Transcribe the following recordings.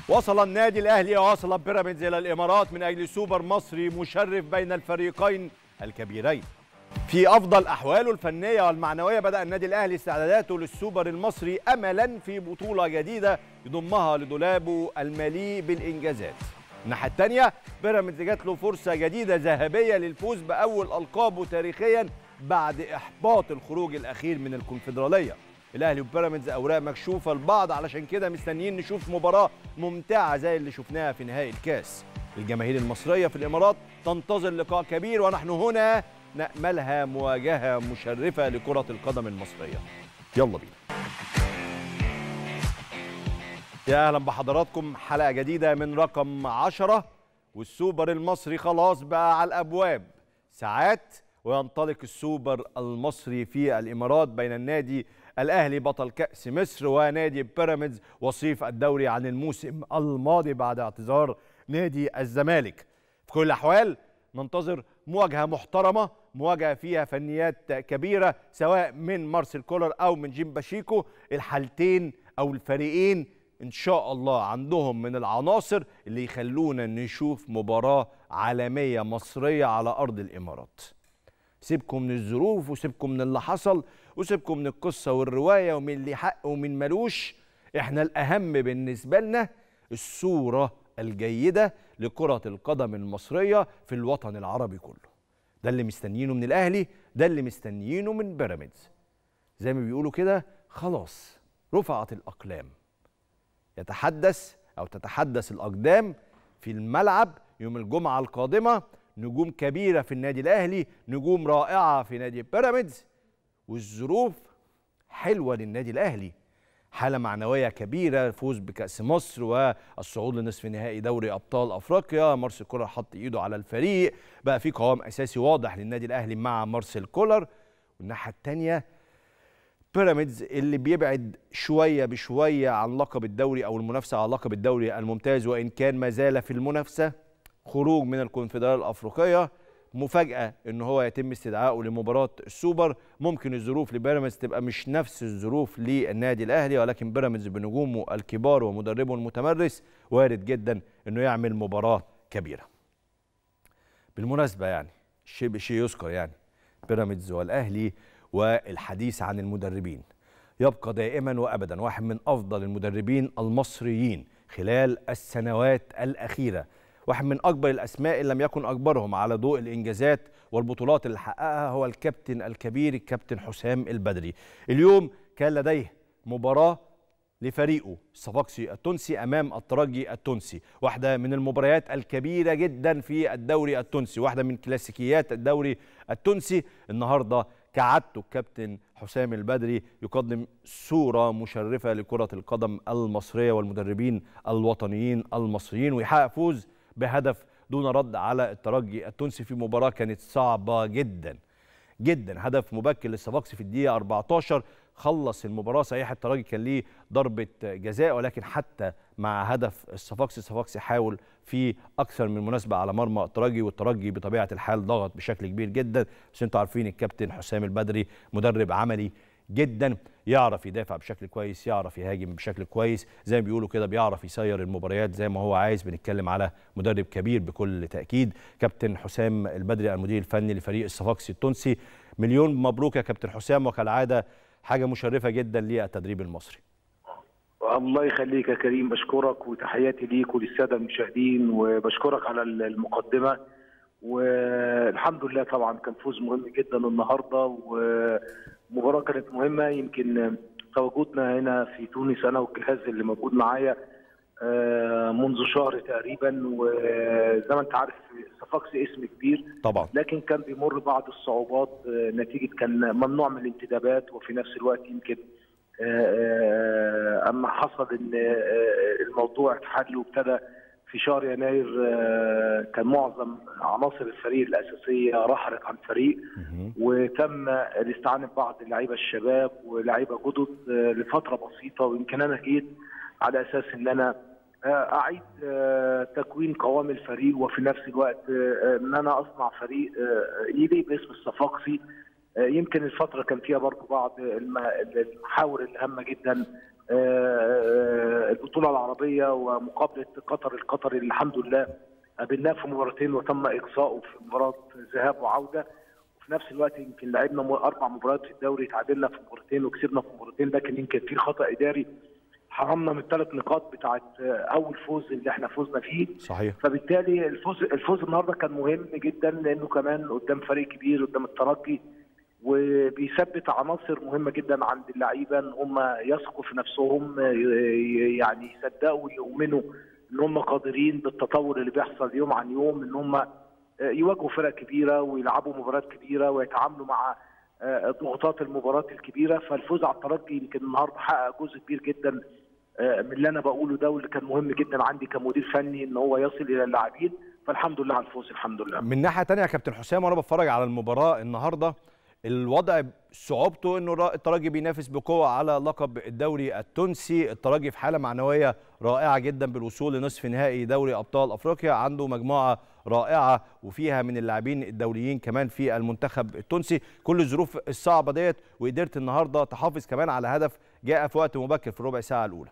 وصل النادي الاهلي وصل بيراميدز الى الامارات من اجل سوبر مصري مشرف بين الفريقين الكبيرين في افضل احواله الفنيه والمعنويه بدا النادي الاهلي استعداداته للسوبر المصري املا في بطوله جديده يضمها لدولابه المليء بالانجازات الناحيه الثانيه بيراميدز جات له فرصه جديده ذهبيه للفوز باول القابه تاريخيا بعد احباط الخروج الاخير من الكونفدراليه الاهلي وبيراميدز اوراق مكشوفه لبعض علشان كده مستنيين نشوف مباراه ممتعه زي اللي شفناها في نهائي الكاس الجماهير المصريه في الامارات تنتظر لقاء كبير ونحن هنا ناملها مواجهه مشرفه لكره القدم المصريه يلا بينا يا اهلا بحضراتكم حلقه جديده من رقم 10 والسوبر المصري خلاص بقى على الابواب ساعات وينطلق السوبر المصري في الامارات بين النادي الاهلي بطل كاس مصر ونادي بيراميدز وصيف الدوري عن الموسم الماضي بعد اعتذار نادي الزمالك في كل الاحوال ننتظر مواجهه محترمه مواجهه فيها فنيات كبيره سواء من مارسيل كولر او من جيم باشيكو الحالتين او الفريقين ان شاء الله عندهم من العناصر اللي يخلونا نشوف مباراه عالميه مصريه على ارض الامارات سيبكم من الظروف وسيبكم من اللي حصل وسيبكم من القصه والروايه ومن اللي حق ومن ملوش احنا الاهم بالنسبه لنا الصوره الجيده لكره القدم المصريه في الوطن العربي كله ده اللي مستنيينه من الاهلي ده اللي مستنيينه من بيراميدز زي ما بيقولوا كده خلاص رفعت الاقلام يتحدث او تتحدث الاقدام في الملعب يوم الجمعه القادمه نجوم كبيره في النادي الاهلي نجوم رائعه في نادي بيراميدز والظروف حلوه للنادي الاهلي حاله معنويه كبيره الفوز بكاس مصر والصعود لنصف نهائي دوري ابطال افريقيا مارسيل كولر حط ايده على الفريق بقى في قوام اساسي واضح للنادي الاهلي مع مارسيل كولر والناحيه الثانيه بيراميدز اللي بيبعد شويه بشويه عن لقب الدوري او المنافسه على لقب الدوري الممتاز وان كان ما زال في المنافسه خروج من الكونفدراليه الافريقيه مفاجاه ان هو يتم استدعائه لمباراه السوبر ممكن الظروف لبيراميدز تبقى مش نفس الظروف للنادي الاهلي ولكن بيراميدز بنجومه الكبار ومدربه المتمرس وارد جدا انه يعمل مباراه كبيره بالمناسبه يعني شيء بشيء يذكر يعني بيراميدز والاهلي والحديث عن المدربين يبقى دائما وابدا واحد من افضل المدربين المصريين خلال السنوات الاخيره واحد من اكبر الاسماء ان لم يكن اكبرهم على ضوء الانجازات والبطولات اللي حققها هو الكابتن الكبير الكابتن حسام البدري اليوم كان لديه مباراه لفريقه الصفاقسي التونسي امام الترجي التونسي واحده من المباريات الكبيره جدا في الدوري التونسي واحده من كلاسيكيات الدوري التونسي النهارده كعادته الكابتن حسام البدري يقدم صوره مشرفه لكره القدم المصريه والمدربين الوطنيين المصريين ويحقق فوز بهدف دون رد على الترجي التونسي في مباراه كانت صعبه جدا جدا هدف مبكر للصفاقسي في الدقيقه 14 خلص المباراه صحيح الترجي كان ليه ضربه جزاء ولكن حتى مع هدف الصفاقسي الصفاقسي حاول في اكثر من مناسبه على مرمى الترجي والترجي بطبيعه الحال ضغط بشكل كبير جدا بس انتوا عارفين الكابتن حسام البدري مدرب عملي جدا يعرف يدافع بشكل كويس يعرف يهاجم بشكل كويس زي ما بيقولوا كده بيعرف يسير المباريات زي ما هو عايز بنتكلم على مدرب كبير بكل تاكيد كابتن حسام البدري المدير الفني لفريق الصفاقسي التونسي مليون مبروك يا كابتن حسام وكالعاده حاجه مشرفه جدا للتدريب المصري الله يخليك يا كريم بشكرك وتحياتي ليك وللساده المشاهدين وبشكرك على المقدمه والحمد لله طبعا كان فوز مهم جدا النهارده ومباراه كانت مهمه يمكن تواجدنا هنا في تونس انا والجهاز اللي موجود معايا منذ شهر تقريبا وزي ما انت عارف صفاقسي اسم كبير طبعا لكن كان بيمر بعض الصعوبات نتيجه كان ممنوع من الانتدابات وفي نفس الوقت يمكن اما حصل ان الموضوع اتحل وابتدى في شهر يناير كان معظم عناصر الفريق الاساسيه رحلت عن الفريق وتم الاستعانه ببعض اللعيبه الشباب ولاعيبه جدد لفتره بسيطه ويمكن انا جيت على اساس ان انا اعيد تكوين قوام الفريق وفي نفس الوقت ان انا اصنع فريق يليق باسم الصفاقسي يمكن الفتره كان فيها برضه بعض المحاور الهامه جدا آه، البطوله العربيه ومقابله قطر القطري اللي الحمد لله قابلناه في مباراتين وتم اقصائه في مباراه ذهاب وعوده وفي نفس الوقت يمكن لعبنا م- اربع مباريات في الدوري تعادلنا في مباراتين وكسبنا في مباراتين لكن يمكن في خطا اداري حرمنا من الثلاث نقاط بتاعت آه، اول فوز اللي احنا فزنا فيه صحيح فبالتالي الفوز الفوز النهارده كان مهم جدا لانه كمان قدام فريق كبير قدام الترجي وبيثبت عناصر مهمه جدا عند اللعيبه ان هم يثقوا في نفسهم ي- يعني يصدقوا ويؤمنوا ان هم قادرين بالتطور اللي بيحصل يوم عن يوم ان هم يواجهوا فرق كبيره ويلعبوا مباريات كبيره ويتعاملوا مع ضغوطات المباريات الكبيره فالفوز على الترجي يمكن النهارده حقق جزء كبير جدا من اللي انا بقوله ده واللي كان مهم جدا عندي كمدير فني ان هو يصل الى اللاعبين فالحمد لله على الفوز الحمد لله من ناحيه تانية يا كابتن حسام وانا بتفرج على المباراه النهارده الوضع صعوبته انه الر- الترجي بينافس بقوه على لقب الدوري التونسي الترجي في حاله معنويه رائعه جدا بالوصول لنصف نهائي دوري ابطال افريقيا عنده مجموعه رائعه وفيها من اللاعبين الدوليين كمان في المنتخب التونسي كل الظروف الصعبه ديت وقدرت النهارده تحافظ كمان على هدف جاء في وقت مبكر في الربع ساعه الاولى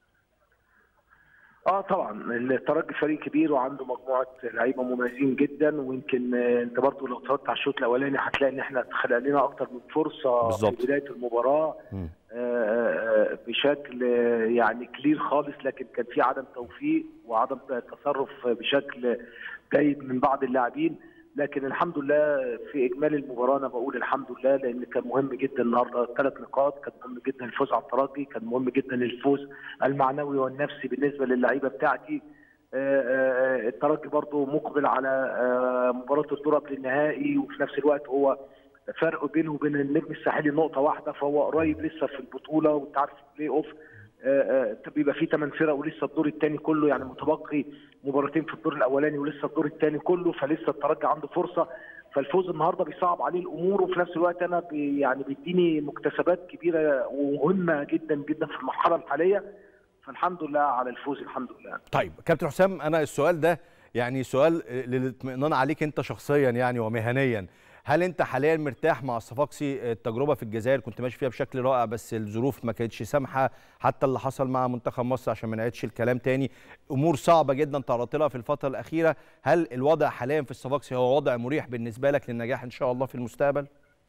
اه طبعا الترجي فريق كبير وعنده مجموعه لعيبه مميزين جدا ويمكن آه، انت برضو لو اتفرجت على الشوط الاولاني هتلاقي ان احنا اتخلق لنا اكتر من فرصه بالظبط. في بدايه المباراه مم. آه، آه، بشكل آه، يعني كلير خالص لكن كان في عدم توفيق وعدم تصرف بشكل جيد من بعض اللاعبين لكن الحمد لله في اجمالي المباراه انا بقول الحمد لله لان كان مهم جدا النهارده ثلاث نقاط كان مهم جدا الفوز على الترجي كان مهم جدا الفوز المعنوي والنفسي بالنسبه للعيبه بتاعتي آه، آه، الترجي برضو مقبل على آه، مباراه الدور قبل النهائي وفي نفس الوقت هو فرق بينه وبين النجم الساحلي نقطه واحده فهو قريب لسه في البطوله وانت عارف البلاي اوف آه، آه، بيبقى فيه ثمان فرق ولسه الدور الثاني كله يعني متبقي مباراتين في الدور الاولاني ولسه الدور الثاني كله فلسه الترجي عنده فرصه فالفوز النهارده بيصعب عليه الامور وفي نفس الوقت انا بي يعني بيديني مكتسبات كبيره ومهمه جدا جدا في المرحله الحاليه فالحمد لله على الفوز الحمد لله طيب كابتن حسام انا السؤال ده يعني سؤال للاطمئنان عليك انت شخصيا يعني ومهنيا هل انت حاليا مرتاح مع الصفاقسي التجربه في الجزائر كنت ماشي فيها بشكل رائع بس الظروف ما كانتش سامحه حتى اللي حصل مع منتخب مصر عشان ما نعيدش الكلام تاني امور صعبه جدا تعرضت لها في الفتره الاخيره هل الوضع حاليا في الصفاقسي هو وضع مريح بالنسبه لك للنجاح ان شاء الله في المستقبل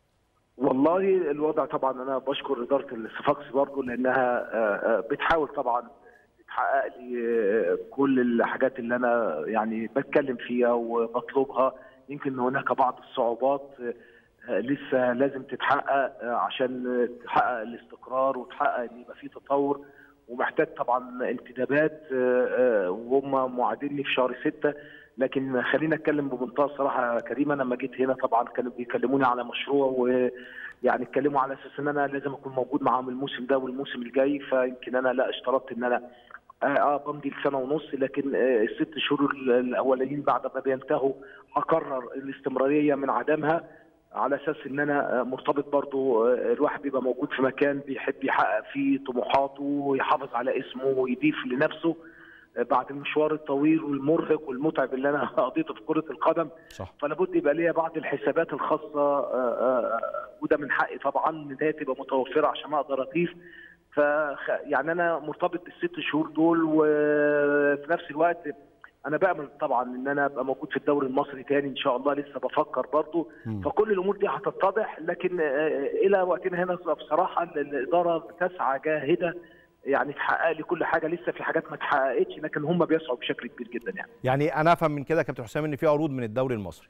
والله الوضع طبعا انا بشكر اداره الصفاقسي برضه لانها آه، آه، بتحاول طبعا تحقق لي آه، كل الحاجات اللي انا يعني بتكلم فيها وبطلبها يمكن هناك بعض الصعوبات آه، لسه لازم تتحقق آه، عشان تحقق الاستقرار وتحقق ان يبقى في تطور ومحتاج طبعا انتدابات آه، آه، وهم موعديني في شهر ستة لكن خلينا اتكلم بمنتهى الصراحه يا كريم انا لما جيت هنا طبعا كانوا بيكلموني على مشروع ويعني اتكلموا على اساس ان انا لازم اكون موجود معاهم الموسم ده والموسم الجاي فيمكن انا لا اشترطت ان انا اه آه، بمضي لسنه ونص لكن آه، الست شهور الاولانيين بعد ما بينتهوا اقرر الاستمراريه من عدمها على اساس ان انا آه، مرتبط برضو آه، الواحد بيبقى موجود في مكان بيحب يحقق فيه طموحاته ويحافظ على اسمه ويضيف لنفسه آه، بعد المشوار الطويل والمرهق والمتعب اللي انا قضيته في كره القدم صح فلا بد يبقى ليا بعض الحسابات الخاصه آه، آه، وده من حقي طبعا ان هي تبقى متوفره عشان اقدر اضيف ف يعني انا مرتبط بالست شهور دول وفي نفس الوقت انا بامل طبعا ان انا ابقى موجود في الدوري المصري تاني ان شاء الله لسه بفكر برضه مم. فكل الامور دي هتتضح لكن آه، الى وقتنا هنا بصراحه الاداره بتسعى جاهده يعني تحقق لي كل حاجه لسه في حاجات ما اتحققتش لكن هم بيسعوا بشكل كبير جدا يعني يعني انا افهم من كده يا كابتن حسام ان في عروض من الدوري المصري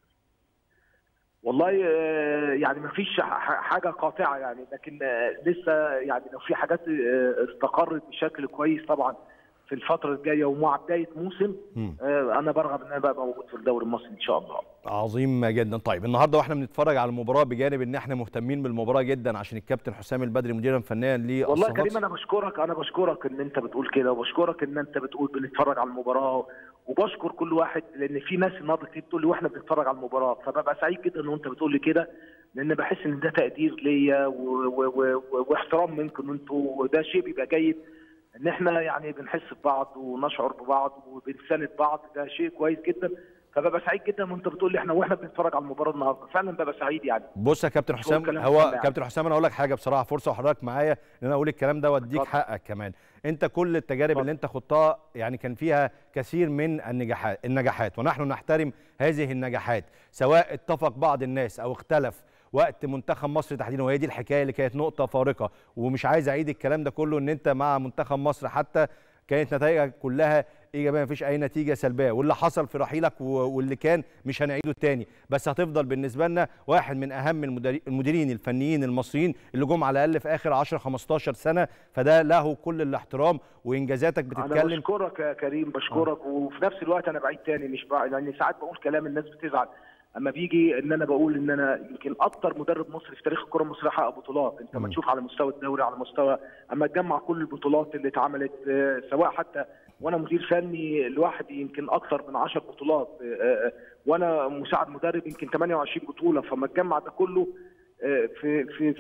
والله آه، يعني ما فيش ح- حاجه قاطعه يعني لكن آه، لسه يعني لو في حاجات آه، استقرت بشكل كويس طبعا في الفتره الجايه ومع بدايه موسم مم. آه، انا برغب ان انا ابقى موجود في الدوري المصري ان شاء الله عظيم جدا طيب النهارده واحنا بنتفرج على المباراه بجانب ان احنا مهتمين بالمباراه جدا عشان الكابتن حسام البدري مديرا فنيا والله يا للصفاقسي كريم انا بشكرك انا بشكرك ان انت بتقول كده وبشكرك ان انت بتقول بنتفرج على المباراه وبشكر كل واحد لان في ناس النهارده كتير بتقول لي واحنا بنتفرج على المباراه فببقى سعيد جدا ان انت بتقول لي كده لان بحس ان ده تقدير ليا و- و- و- واحترام منكم انتوا وده شيء بيبقى جيد ان احنا يعني بنحس ببعض ونشعر ببعض وبنساند بعض ده شيء كويس جدا فببقى سعيد جدا وانت بتقول لي احنا واحنا بنتفرج على المباراه النهارده فعلا ببقى سعيد يعني بص يا كابتن حسام كلام هو سهل يعني. كابتن حسام انا اقول لك حاجه بصراحه فرصه وحضرتك معايا ان انا اقول الكلام ده واديك اتفضل. حقك كمان انت كل التجارب اتفضل. اللي انت خضتها يعني كان فيها كثير من النجاحات النجاحات ونحن نحترم هذه النجاحات سواء اتفق بعض الناس او اختلف وقت منتخب مصر تحديدا وهي دي الحكايه اللي كانت نقطه فارقه ومش عايز اعيد الكلام ده كله ان انت مع منتخب مصر حتى كانت نتائجك كلها ايجابيه مفيش اي نتيجه سلبيه واللي حصل في رحيلك و- واللي كان مش هنعيده تاني بس هتفضل بالنسبه لنا واحد من اهم المدري- المديرين الفنيين المصريين اللي جم على الاقل في اخر 10 15 سنه فده له كل الاحترام وانجازاتك انا بتتكلم بشكرك يا كريم بشكرك وفي نفس الوقت انا بعيد تاني مش بعيد لان ساعات بقول كلام الناس بتزعل اما بيجي ان انا بقول ان انا يمكن اكتر مدرب مصري في تاريخ الكره المصريه حقق بطولات انت مم. ما تشوف على مستوى الدوري على مستوى اما تجمع كل البطولات اللي اتعملت آه، سواء حتى وانا مدير فني لوحدي يمكن اكتر من 10 بطولات آه، آه، وانا مساعد مدرب يمكن 28 بطوله فما تجمع ده كله آه، في في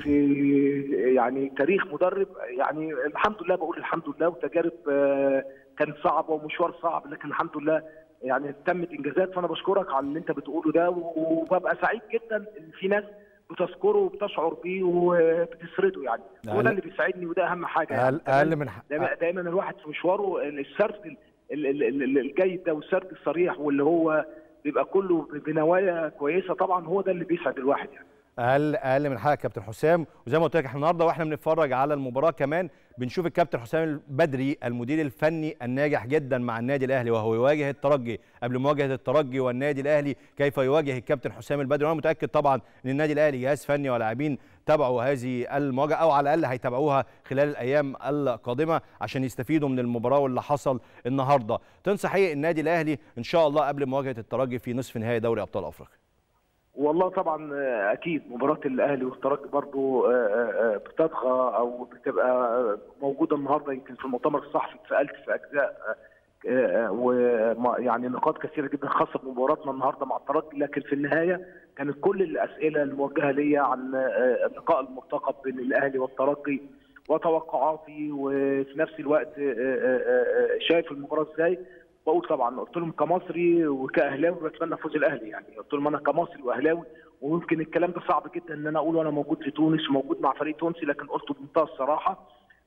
في يعني تاريخ مدرب يعني الحمد لله بقول الحمد لله وتجارب آه، كانت صعبه ومشوار صعب لكن الحمد لله يعني تمت انجازات فانا بشكرك على اللي انت بتقوله ده وببقى سعيد جدا ان في ناس بتذكره وبتشعر بيه وبتسرده يعني هو أقل- ده اللي بيساعدني وده اهم حاجه يعني اقل اقل من ح- دايما, دايما الواحد في مشواره السرد ال- ال- ال- ال- الجيد ده والسرد الصريح واللي هو بيبقى كله بنوايا كويسه طبعا هو ده اللي بيسعد الواحد يعني اقل اقل من حاجه كابتن حسام وزي ما قلت لك احنا النهارده واحنا بنتفرج على المباراه كمان بنشوف الكابتن حسام البدري المدير الفني الناجح جدا مع النادي الاهلي وهو يواجه الترجي قبل مواجهه الترجي والنادي الاهلي كيف يواجه الكابتن حسام البدري وانا متاكد طبعا ان النادي الاهلي جهاز فني ولاعبين تابعوا هذه المواجهه او على الاقل هيتابعوها خلال الايام القادمه عشان يستفيدوا من المباراه واللي حصل النهارده تنصح ايه النادي الاهلي ان شاء الله قبل مواجهه الترجي في نصف نهائي دوري ابطال افريقيا والله طبعا آه، اكيد مباراه الاهلي والترجي برضو آه، آه، آه، بتطغى او بتبقى آه، موجوده النهارده يمكن في المؤتمر الصحفي اتسالت في اجزاء ويعني نقاط كثيره جدا خاصه بمباراتنا النهارده مع الترجي لكن في النهايه كانت كل الاسئله الموجهه ليا عن آه، اللقاء المرتقب بين الاهلي والترجي وتوقعاتي وفي نفس الوقت آه، آه، آه، شايف المباراه ازاي بقول طبعا قلت لهم كمصري وكاهلاوي بتمنى فوز الاهلي يعني قلت لهم انا كمصري واهلاوي ويمكن الكلام ده صعب جدا ان انا اقول وانا موجود في تونس وموجود مع فريق تونسي لكن قلته بمنتهى الصراحه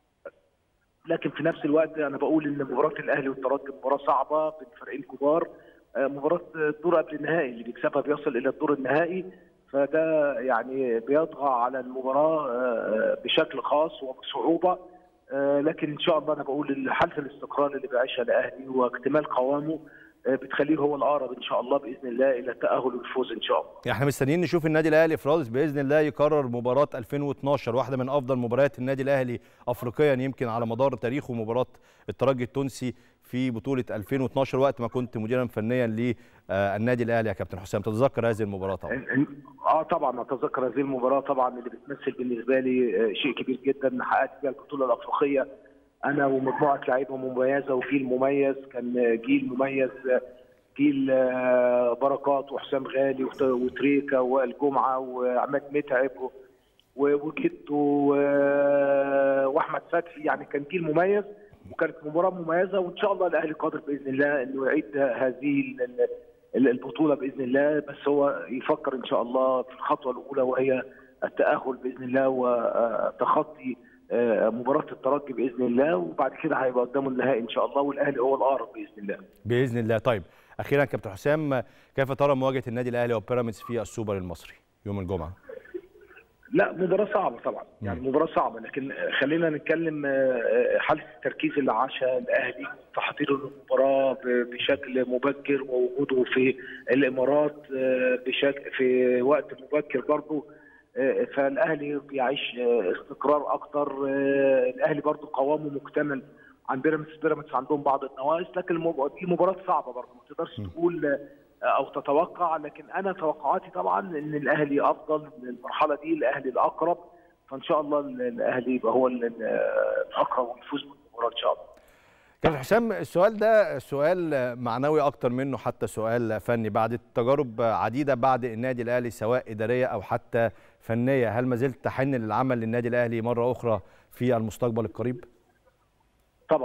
لكن في نفس الوقت انا بقول ان مباراه الاهلي والترجي مباراه صعبه بين فريقين كبار آه، مباراه الدور قبل النهائي اللي بيكسبها بيصل الى الدور النهائي فده يعني بيطغى على المباراه آه، بشكل خاص وبصعوبه آه، لكن ان شاء الله انا بقول حاله الاستقرار اللي بيعيشها الاهلي واكتمال قوامه آه، بتخليه هو الاقرب ان شاء الله باذن الله الى التاهل والفوز ان شاء الله. يعني احنا مستنيين نشوف النادي الاهلي في رادس باذن الله يكرر مباراه 2012 واحده من افضل مباريات النادي الاهلي افريقيا يمكن على مدار تاريخه مباراه الترجي التونسي في بطوله 2012 وقت ما كنت مديرا فنيا للنادي الاهلي يا كابتن حسام تتذكر هذه المباراه طبعا اه طبعا اتذكر هذه المباراه طبعا اللي بتمثل بالنسبه لي آه، شيء كبير جدا حققت فيها البطوله الافريقيه انا ومجموعه لعيبه مميزه وجيل مميز كان آه، جيل مميز آه، جيل آه، بركات وحسام غالي وت- وتريكا ووائل جمعه وعماد متعب و- و- وجدو و- واحمد فتحي يعني كان جيل مميز وكانت مباراه مميزه وان شاء الله الاهلي قادر باذن الله انه يعيد هذه ال- ال- البطوله باذن الله بس هو يفكر ان شاء الله في الخطوه الاولى وهي التاهل باذن الله وتخطي آه، مباراه الترجي باذن الله وبعد كده هيبقى قدامه النهائي ان شاء الله والاهلي هو الاقرب باذن الله. باذن الله طيب اخيرا كابتن حسام كيف ترى مواجهه النادي الاهلي وبيراميدز في السوبر المصري يوم الجمعه لا مباراة صعبة طبعا يعني مم. مباراة صعبة لكن خلينا نتكلم آه، حالة التركيز اللي عاشها الأهلي تحضيره للمباراة ب- بشكل مبكر ووجوده في الإمارات آه، بشكل في وقت مبكر برضه آه، فالأهلي بيعيش آه، استقرار أكتر آه، الأهلي برضه قوامه مكتمل عن بيراميدز بيراميدز عندهم بعض النواقص لكن المب- دي مباراة صعبة برضه ما تقدرش مم. تقول آه، او تتوقع لكن انا توقعاتي طبعا ان الاهلي افضل من المرحله دي الاهلي الاقرب فان شاء الله الاهلي يبقى هو ال- الاقرب ويفوز بالمباراه ان شاء الله كابتن حسام السؤال ده سؤال معنوي اكتر منه حتى سؤال فني بعد تجارب عديده بعد النادي الاهلي سواء اداريه او حتى فنيه هل ما زلت تحن للعمل للنادي الاهلي مره اخرى في المستقبل القريب طبعا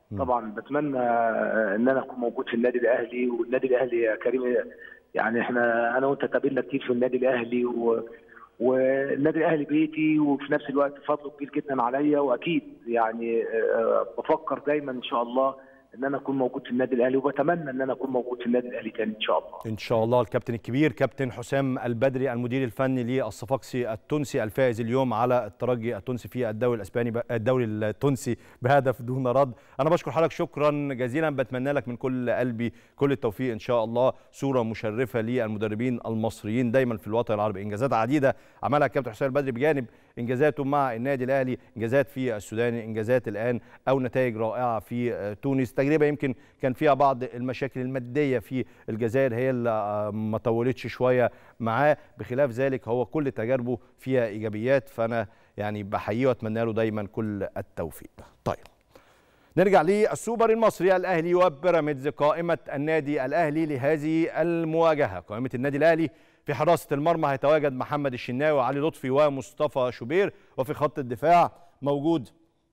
طبعا بتمنى ان انا اكون موجود في النادي الاهلي والنادي الاهلي يا كريم يعني احنا انا وانت قابلنا كتير في النادي الاهلي و والنادي الاهلي بيتي وفي نفس الوقت فضله كبير جدا عليا واكيد يعني آه، بفكر دايما ان شاء الله ان انا اكون موجود في النادي الاهلي وبتمنى ان انا اكون موجود في النادي الاهلي تاني ان شاء الله ان شاء الله الكابتن الكبير كابتن حسام البدري المدير الفني للصفاقسي التونسي الفائز اليوم على الترجي التونسي في الدوري الاسباني ب- الدوري التونسي بهدف دون رد انا بشكر حضرتك شكرا جزيلا بتمنى لك من كل قلبي كل التوفيق ان شاء الله صوره مشرفه للمدربين المصريين دايما في الوطن العربي انجازات عديده عملها الكابتن حسام البدري بجانب انجازاته مع النادي الاهلي انجازات في السودان انجازات الان او نتائج رائعه في آه، تونس تجربه يمكن كان فيها بعض المشاكل الماديه في الجزائر هي اللي آه، ما طولتش شويه معاه بخلاف ذلك هو كل تجاربه فيها ايجابيات فانا يعني بحييه واتمنى له دايما كل التوفيق طيب نرجع للسوبر المصري الاهلي وبيراميدز قائمه النادي الاهلي لهذه المواجهه قائمه النادي الاهلي في حراسه المرمى هيتواجد محمد الشناوي وعلي لطفي ومصطفى شوبير وفي خط الدفاع موجود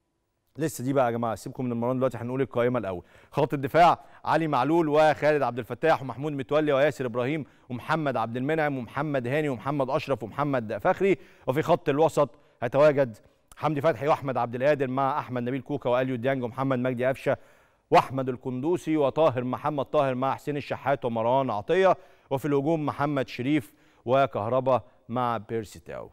لسه دي بقى يا جماعه سيبكم من المران دلوقتي هنقول القائمه الاول خط الدفاع علي معلول وخالد عبد الفتاح ومحمود متولي وياسر ابراهيم ومحمد عبد المنعم ومحمد هاني ومحمد اشرف ومحمد فخري وفي خط الوسط هيتواجد حمدي فتحي واحمد عبد القادر مع احمد نبيل كوكا واليو ديانج ومحمد مجدي قفشه واحمد القندوسي وطاهر محمد طاهر مع حسين الشحات ومروان عطيه وفي الهجوم محمد شريف وكهربا مع بيرسي تاو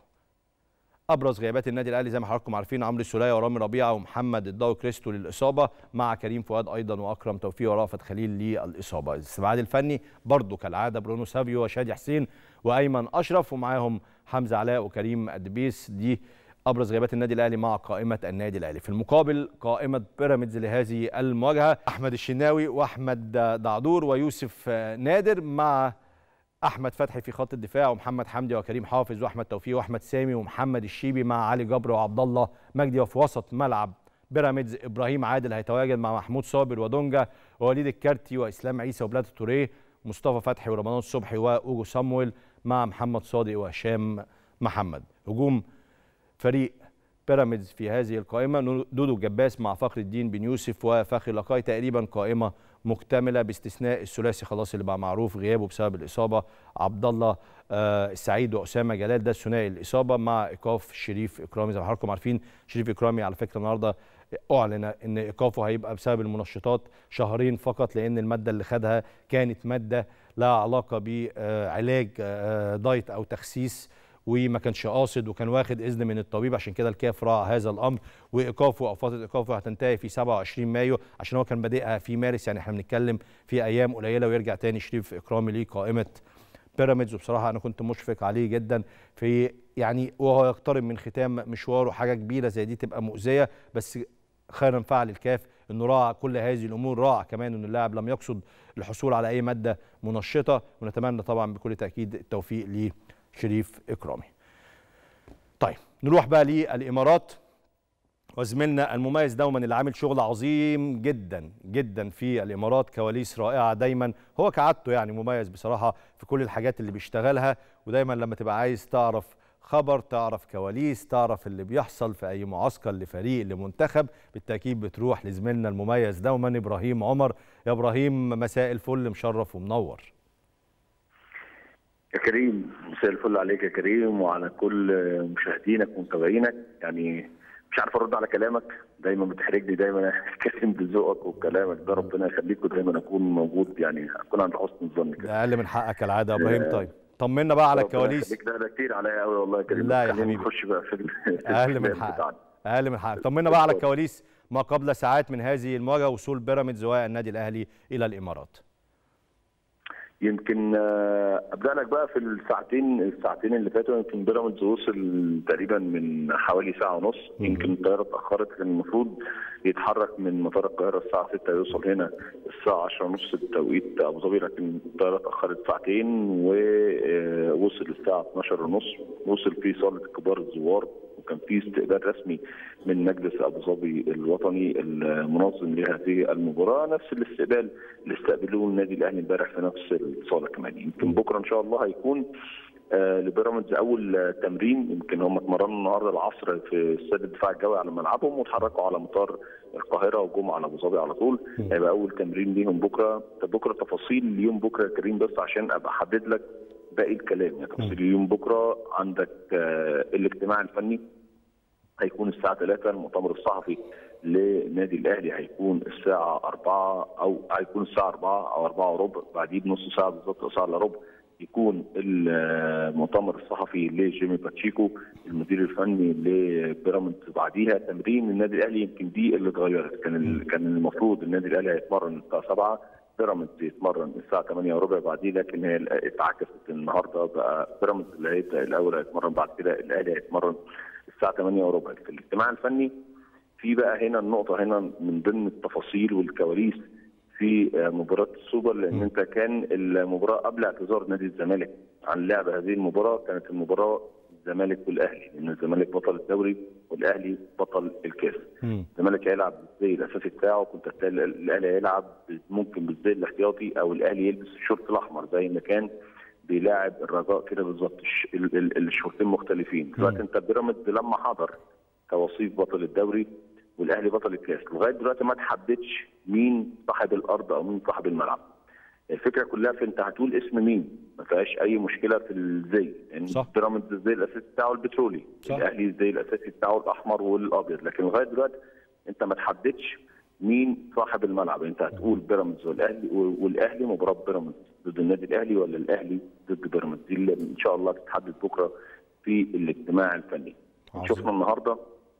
ابرز غيابات النادي الاهلي زي ما حضراتكم عارفين عمرو السوليه ورامي ربيعه ومحمد الضوي كريستو للاصابه مع كريم فؤاد ايضا واكرم توفيق ورافت خليل للاصابه الاستبعاد الفني برضو كالعاده برونو سافيو وشادي حسين وايمن اشرف ومعاهم حمزه علاء وكريم ادبيس دي ابرز غيابات النادي الاهلي مع قائمه النادي الاهلي في المقابل قائمه بيراميدز لهذه المواجهه احمد الشناوي واحمد دعدور ويوسف نادر مع احمد فتحي في خط الدفاع ومحمد حمدي وكريم حافظ واحمد توفيق واحمد سامي ومحمد الشيبي مع علي جبر وعبد الله مجدي وفي وسط ملعب بيراميدز ابراهيم عادل هيتواجد مع محمود صابر ودونجا ووليد الكارتي واسلام عيسى وبلاد توريه مصطفى فتحي ورمضان الصبحي واوجو صامويل مع محمد صادق وهشام محمد هجوم فريق بيراميدز في هذه القائمه دودو الجباس مع فخر الدين بن يوسف وفخر لقاي تقريبا قائمه مكتمله باستثناء الثلاثي خلاص اللي بقى معروف غيابه بسبب الاصابه عبد الله آه السعيد واسامه جلال ده الثنائي الاصابه مع ايقاف شريف اكرامي زي ما حضراتكم عارفين شريف اكرامي على فكره النهارده اعلن ان ايقافه هيبقى بسبب المنشطات شهرين فقط لان الماده اللي خدها كانت ماده لها علاقه بعلاج آه دايت او تخسيس وما كانش قاصد وكان واخد اذن من الطبيب عشان كده الكاف راعى هذا الامر وايقافه او فتره ايقافه هتنتهي في 27 مايو عشان هو كان بادئها في مارس يعني احنا بنتكلم في ايام قليله ويرجع تاني شريف اكرامي لقائمه بيراميدز وبصراحه انا كنت مشفق عليه جدا في يعني وهو يقترب من ختام مشواره حاجه كبيره زي دي تبقى مؤذيه بس خيرا فعل الكاف انه راعى كل هذه الامور راعى كمان ان اللاعب لم يقصد الحصول على اي ماده منشطه ونتمنى طبعا بكل تاكيد التوفيق ليه شريف إكرامي طيب نروح بقى للإمارات وزميلنا المميز دوما اللي عامل شغل عظيم جدا جدا في الإمارات كواليس رائعة دايما هو كعادته يعني مميز بصراحة في كل الحاجات اللي بيشتغلها ودايما لما تبقى عايز تعرف خبر تعرف كواليس تعرف اللي بيحصل في أي معسكر لفريق لمنتخب بالتأكيد بتروح لزميلنا المميز دوما إبراهيم عمر يا إبراهيم مساء الفل مشرف ومنور يا كريم مساء الفل عليك يا كريم وعلى كل مشاهدينك ومتابعينك يعني مش عارف ارد على كلامك دايما بتحرجني دايما اتكلم بذوقك وكلامك ده ربنا يخليك ودايما اكون موجود يعني اكون عند حسن الظن كده ده اقل من حقك كالعاده يا ابراهيم طيب طمنا بقى على الكواليس ده, ده كتير عليا قوي والله يا كريم لا يا حبيبي نخش بقى في اقل من حقك اقل من حقك طمنا بقى على الكواليس ما قبل ساعات من هذه المواجهه وصول بيراميدز والنادي الاهلي الى الامارات يمكن ابدا لك بقى في الساعتين الساعتين اللي فاتوا يمكن بيراميدز وصل تقريبا من حوالي ساعه ونص يمكن الطياره اتاخرت كان المفروض يتحرك من مطار القاهره الساعه 6 يوصل هنا الساعه 10 ونص بتوقيت ابو ظبي لكن الطياره اتاخرت ساعتين ووصل الساعه 12 ونص وصل في صاله كبار الزوار وكان في استقبال رسمي من مجلس ابو ظبي الوطني المنظم لهذه المباراه نفس الاستقبال اللي استقبلوه النادي الاهلي امبارح في نفس الصاله كمان يمكن بكره ان شاء الله هيكون آه لبيراميدز اول آه، تمرين يمكن هم اتمرنوا النهارده العصر في استاد الدفاع الجوي على ملعبهم واتحركوا على مطار القاهره وجم على ابو ظبي على طول هيبقى اول تمرين ليهم بكره طب بكره تفاصيل اليوم بكره يا كريم بس عشان ابقى احدد لك باقي الكلام يعني تفاصيل اليوم بكره عندك آه الاجتماع الفني هيكون الساعة 3 المؤتمر الصحفي لنادي الأهلي هيكون الساعة 4 أو هيكون الساعة 4 أو 4 وربع بعديه بنص ساعة بالظبط ساعة إلا ربع يكون المؤتمر الصحفي لجيمي باتشيكو المدير الفني لبيراميدز بعديها تمرين النادي الاهلي يمكن دي اللي اتغيرت كان ال- كان المفروض النادي الاهلي هيتمرن الساعه 7 بيراميدز يتمرن الساعه 8 وربع بعديه لكن هي ال- اتعكست النهارده بقى بيراميدز اللي هيبدا الاول هيتمرن بعد كده الاهلي هيتمرن الساعه 8 وربع في الاجتماع الفني في بقى هنا النقطه هنا من ضمن التفاصيل والكواليس في آه، مباراه السوبر لان انت كان المباراه قبل اعتذار نادي الزمالك عن لعب هذه المباراه كانت المباراه الزمالك والاهلي لان الزمالك بطل الدوري والاهلي بطل الكاس مم. الزمالك هيلعب بالزي الاساسي بتاعه كنت هتلاقي الاهلي هيلعب ممكن بالزي الاحتياطي او الاهلي يلبس الشورت الاحمر زي ما كان بيلاعب الرجاء كده بالظبط الش- ال- ال- الشورتين مختلفين دلوقتي انت بيراميدز لما حضر كوصيف بطل الدوري والاهلي بطل الكاس لغايه دلوقتي ما تحددش مين صاحب الارض او مين صاحب الملعب الفكره كلها في انت هتقول اسم مين ما فيهاش اي مشكله في الزي لان صح. بيراميدز الزي الاساسي بتاعه البترولي صح. الاهلي الزي الاساسي بتاعه الاحمر والابيض لكن لغايه دلوقتي انت ما تحددش مين صاحب الملعب انت هتقول بيراميدز والاهلي والاهلي مباراه بيراميدز ضد النادي الاهلي ولا الاهلي ضد بيراميدز دي اللي ان شاء الله تتحدد بكره في الاجتماع الفني عظيم. شفنا النهارده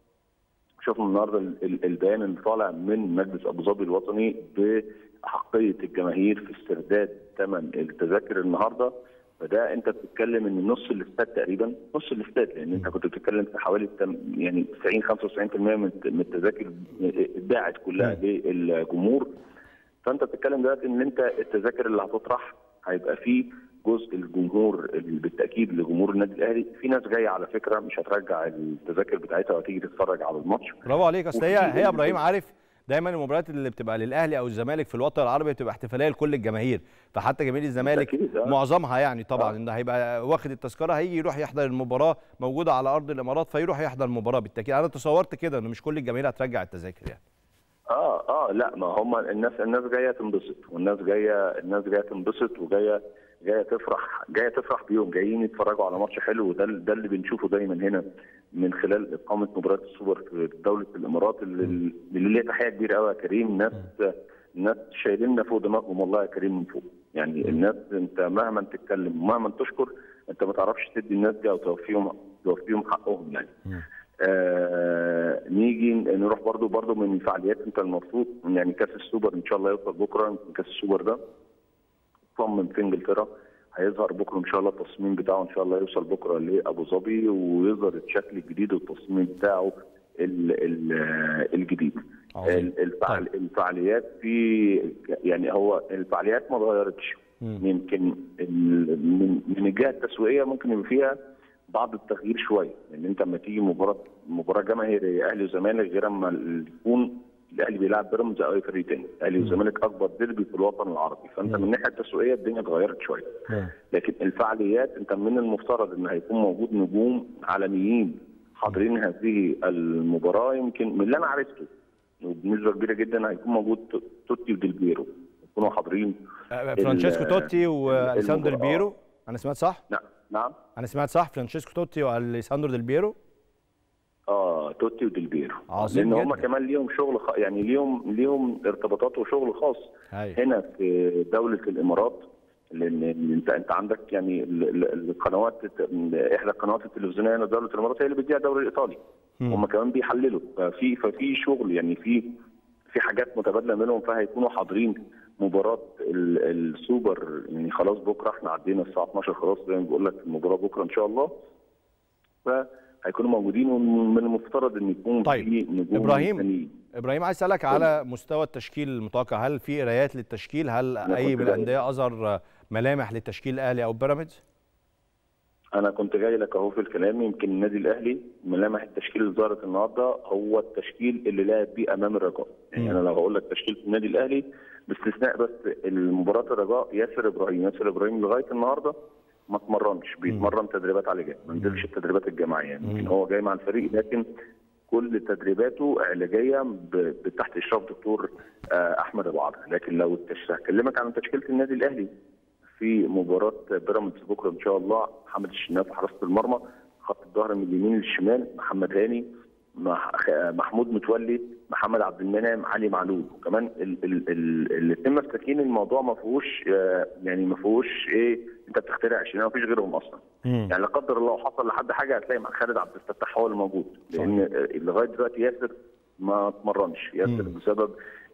شفنا النهارده ال- ال- البيان اللي طالع من مجلس ابو ظبي الوطني باحقيه الجماهير في استرداد ثمن التذاكر النهارده فده انت بتتكلم ان نص الاستاد تقريبا نص الاستاد لان انت كنت بتتكلم في حوالي التم- يعني 90 95% من من التذاكر اتباعت كلها للجمهور فانت بتتكلم دلوقتي ان انت التذاكر اللي هتطرح هيبقى فيه جزء الجمهور اللي بالتاكيد لجمهور النادي الاهلي في ناس جايه على فكره مش هترجع التذاكر بتاعتها وهتيجي تتفرج على الماتش برافو عليك اصل هي وفي- هي يا ابراهيم عارف دايما المباريات اللي بتبقى للاهلي او الزمالك في الوطن العربي بتبقى احتفاليه لكل الجماهير فحتى جماهير الزمالك بالتأكيد، آه. معظمها يعني طبعا آه. ان هيبقى واخد التذكره هيجي يروح يحضر المباراه موجوده على ارض الامارات فيروح يحضر المباراه بالتاكيد انا تصورت كده ان مش كل الجماهير هترجع التذاكر يعني اه اه لا ما هم الناس الناس جايه تنبسط والناس جايه الناس جايه تنبسط وجايه جايه تفرح جايه تفرح بيهم جايين يتفرجوا على ماتش حلو وده ده اللي بنشوفه دايما هنا من خلال اقامه مباريات السوبر في دوله الامارات اللي اللي ليها تحيه كبيره قوي يا كريم ناس الناس شايليننا فوق دماغهم والله يا كريم من فوق يعني الناس انت مهما تتكلم ومهما تشكر انت ما تعرفش تدي الناس دي او توفيهم توفيهم حقهم يعني آه نيجي نروح برضو برضو من الفعاليات انت المفروض يعني كاس السوبر ان شاء الله يوصل بكره يمكن كاس السوبر ده صمم في انجلترا هيظهر بكره ان شاء الله التصميم بتاعه ان شاء الله يوصل بكره لابو ظبي ويظهر الشكل الجديد والتصميم بتاعه ال ال الجديد عظيم. ال- الفعال الفعاليات في يعني هو الفعاليات ما اتغيرتش مم. يمكن ال- من من الجهه التسويقيه ممكن يبقى فيها بعض التغيير شويه لان انت لما تيجي مباراه مباراه جماهيريه اهلي وزمالك غير اما ال- يكون الاهلي بيلعب بيراميدز او اي فريق تاني الاهلي والزمالك اكبر ديربي في الوطن العربي فانت من الناحيه التسويقيه الدنيا اتغيرت شويه لكن الفعاليات انت من المفترض ان هيكون موجود نجوم عالميين حاضرين هذه المباراه يمكن من اللي انا عرفته وبنسبه كبيره جدا هيكون موجود ت- توتي وديلبيرو يكونوا حاضرين آه، فرانشيسكو توتي واليساندرو المباراة. ديل بيرو انا سمعت صح نعم نعم انا سمعت صح فرانشيسكو توتي واليساندرو ديل بيرو اه توتي وديلبيرو عظيم لان هم جدا. كمان ليهم شغل خ... يعني ليهم ليهم ارتباطات وشغل خاص أيوة. هنا في دوله الامارات لان انت انت عندك يعني ال- ال- القنوات احدى القنوات التلفزيونيه هنا في دوله الامارات هي اللي بتذيع الدوري الايطالي مم. هم كمان بيحللوا ففي ففي شغل يعني في في حاجات متبادله منهم فهيكونوا حاضرين مباراه ال- السوبر يعني خلاص بكره احنا عدينا الساعه 12 خلاص زي ما بقول لك المباراه بكره ان شاء الله فهيكونوا موجودين ومن المفترض ان يكون طيب. في نجوم إبراهيم، تانيين. ابراهيم عايز اسالك على مستوى التشكيل المتوقع هل في قرايات للتشكيل هل أنا اي كنت من جاي. الانديه اظهر ملامح للتشكيل الاهلي او بيراميدز انا كنت جاي لك اهو في الكلام يمكن النادي الاهلي ملامح التشكيل اللي ظهرت النهارده هو التشكيل اللي لعب بيه امام الرجاء يعني انا لو هقول لك تشكيل النادي الاهلي باستثناء بس المباراه الرجاء ياسر ابراهيم ياسر ابراهيم لغايه النهارده ما اتمرنش بيتمرن تدريبات علاجيه ما نزلش التدريبات الجماعيه يمكن هو جاي مع الفريق لكن كل تدريباته علاجيه ب- تحت اشراف دكتور آه، احمد ابو عبد لكن لو التش- هكلمك عن تشكيله النادي الاهلي في مباراه بيراميدز بكره ان شاء الله محمد الشناوي في حراسه المرمى خط الظهر من اليمين للشمال محمد هاني مح- خ- محمود متولي محمد عبد المنعم علي معلول وكمان الاثنين مساكين الموضوع ما فيهوش آه، يعني ما فيهوش ايه انت بتخترع عشان ما فيش غيرهم اصلا مم. يعني لا قدر الله حصل لحد حاجه هتلاقي مع خالد عبد الفتاح هو اللي موجود لان آه، لغايه دلوقتي ياسر ما اتمرنش ياسر بسبب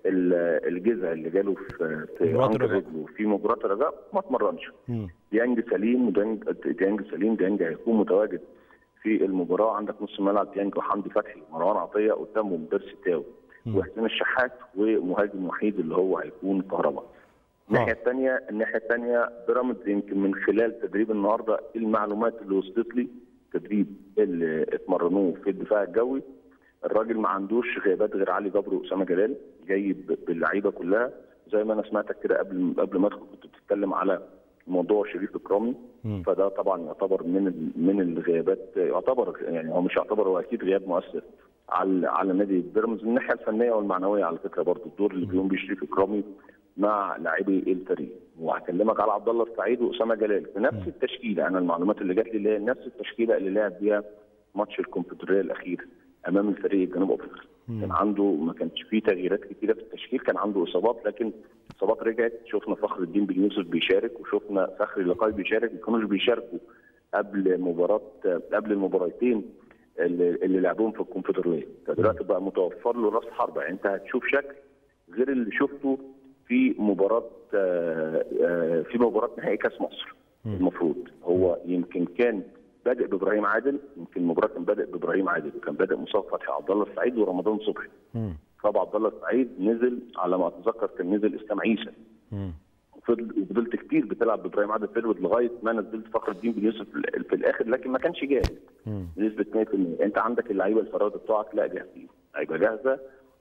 ال- الجزع اللي جاله في في مباراة عنق الرجاء. رجله وفي مباراه الرجاء ما اتمرنش مم. ديانج سليم وديانج ديانج سليم ديانج هيكون متواجد في المباراه عندك نص ملعب ديانج وحمدي فتحي ومروان عطيه قدامهم بيرسي تاو وحسين الشحات ومهاجم وحيد اللي هو هيكون كهرباء الناحيه الثانيه الناحيه الثانيه بيراميدز يمكن من خلال تدريب النهارده المعلومات اللي وصلت لي تدريب اللي اتمرنوه في الدفاع الجوي الراجل ما عندوش غيابات غير علي جبر واسامه جلال جاي ب- باللعيبه كلها زي ما انا سمعتك كده قبل قبل ما ادخل كنت بتتكلم على موضوع شريف اكرامي فده طبعا يعتبر من ال- من الغيابات يعتبر يعني هو مش يعتبر هو اكيد غياب مؤثر على على نادي بيراميدز من الناحيه الفنيه والمعنويه على فكره برضو الدور اللي بيقوم بيه شريف اكرامي مع لاعبي الفريق وهكلمك على عبد الله السعيد واسامه جلال في نفس التشكيله انا المعلومات اللي جات لي اللي هي نفس التشكيله اللي لعب بيها ماتش الكونفدراليه الاخير امام الفريق الجنوب افريقي كان عنده ما كانش فيه تغييرات كتيره في التشكيل كان عنده اصابات لكن اصابات رجعت شفنا فخر الدين بن يوسف بيشارك وشفنا فخري لقاي بيشارك ما كانوش بيشاركوا قبل مباراه قبل المباراتين اللي, اللي لعبوهم في الكونفدراليه فدلوقتي بقى متوفر له راس حربه يعني انت هتشوف شكل غير اللي شفته في مباراه آه، آه، في مباراه نهائي كاس مصر المفروض هو يمكن كان بادئ بابراهيم عادل يمكن المباراه كان بادئ بابراهيم عادل وكان بادئ مصطفى فتحي عبد الله السعيد ورمضان صبحي مم. طبعا عبد الله السعيد نزل على ما اتذكر كان نزل اسلام عيسى مم. وفضل- وفضلت كتير بتلعب بابراهيم عادل فيرود لغايه ما نزلت فخر الدين بن يوسف في ال- في الاخر لكن ما كانش جاهز مم. بنسبه 100% انت عندك اللعيبه الفرادة بتوعك لا جاهزين هيبقى جاهزه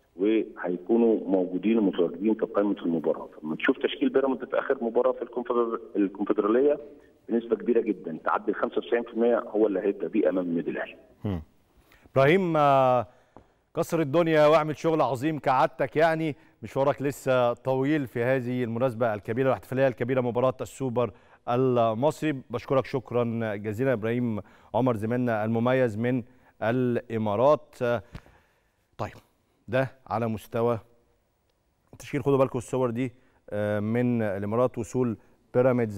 وهيكونوا موجودين ومتواجدين في قائمه المباراه فلما تشوف تشكيل بيراميدز في اخر مباراه في الكونفدر- الكونفدراليه بنسبه كبيره جدا تعدي ال 95% هو اللي هيبدا بيه امام النادي الاهلي ابراهيم آه، كسر الدنيا واعمل شغل عظيم كعادتك يعني مشوارك لسه طويل في هذه المناسبه الكبيره والاحتفاليه الكبيره مباراه السوبر المصري بشكرك شكرا جزيلا ابراهيم عمر زميلنا المميز من الامارات آه، طيب ده على مستوى التشكيل خدوا بالكم الصور دي آه، من الامارات وصول بيراميدز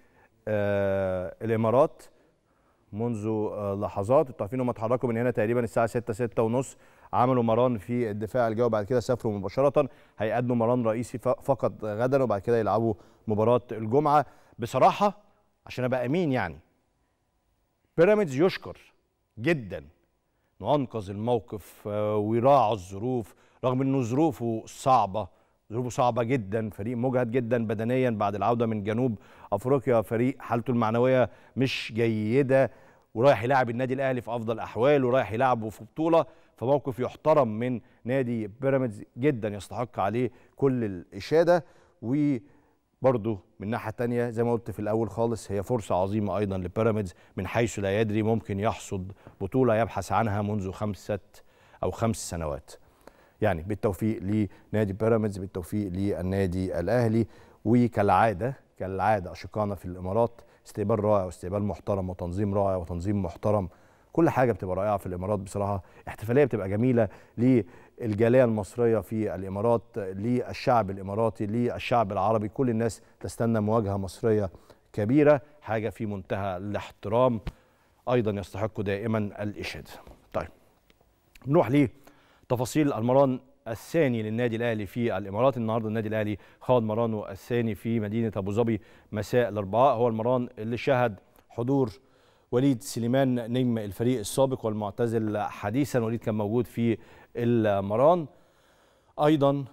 للامارات منذ آه، لحظات انتوا عارفين هم اتحركوا من هنا تقريبا الساعه 6 6 ونص عملوا مران في الدفاع الجوي بعد كده سافروا مباشره هيأدوا مران رئيسي ف- فقط غدا وبعد كده يلعبوا مباراه الجمعه بصراحه عشان ابقى امين يعني بيراميدز يشكر جدا انه انقذ الموقف آه، ويراعى الظروف رغم انه ظروفه صعبه ظروفه صعبه جدا فريق مجهد جدا بدنيا بعد العوده من جنوب افريقيا فريق حالته المعنويه مش جيده ورايح يلاعب النادي الاهلي في افضل احوال ورايح يلعبه في بطوله فموقف يحترم من نادي بيراميدز جدا يستحق عليه كل الاشاده و برضه من ناحيه تانية زي ما قلت في الاول خالص هي فرصه عظيمه ايضا لبيراميدز من حيث لا يدري ممكن يحصد بطوله يبحث عنها منذ خمسه او خمس سنوات. يعني بالتوفيق لنادي بيراميدز بالتوفيق للنادي الاهلي وكالعاده كالعاده اشقائنا في الامارات استقبال رائع واستقبال محترم وتنظيم رائع وتنظيم محترم كل حاجه بتبقى رائعه في الامارات بصراحه احتفاليه بتبقى جميله للجاليه المصريه في الامارات للشعب الاماراتي للشعب العربي كل الناس تستنى مواجهه مصريه كبيره حاجه في منتهى الاحترام ايضا يستحق دائما الاشاده طيب نروح ليه تفاصيل المران الثاني للنادي الاهلي في الامارات النهارده النادي الاهلي خاض مرانه الثاني في مدينه ابو ظبي مساء الاربعاء هو المران اللي شهد حضور وليد سليمان نجم الفريق السابق والمعتزل حديثا وليد كان موجود في المران ايضا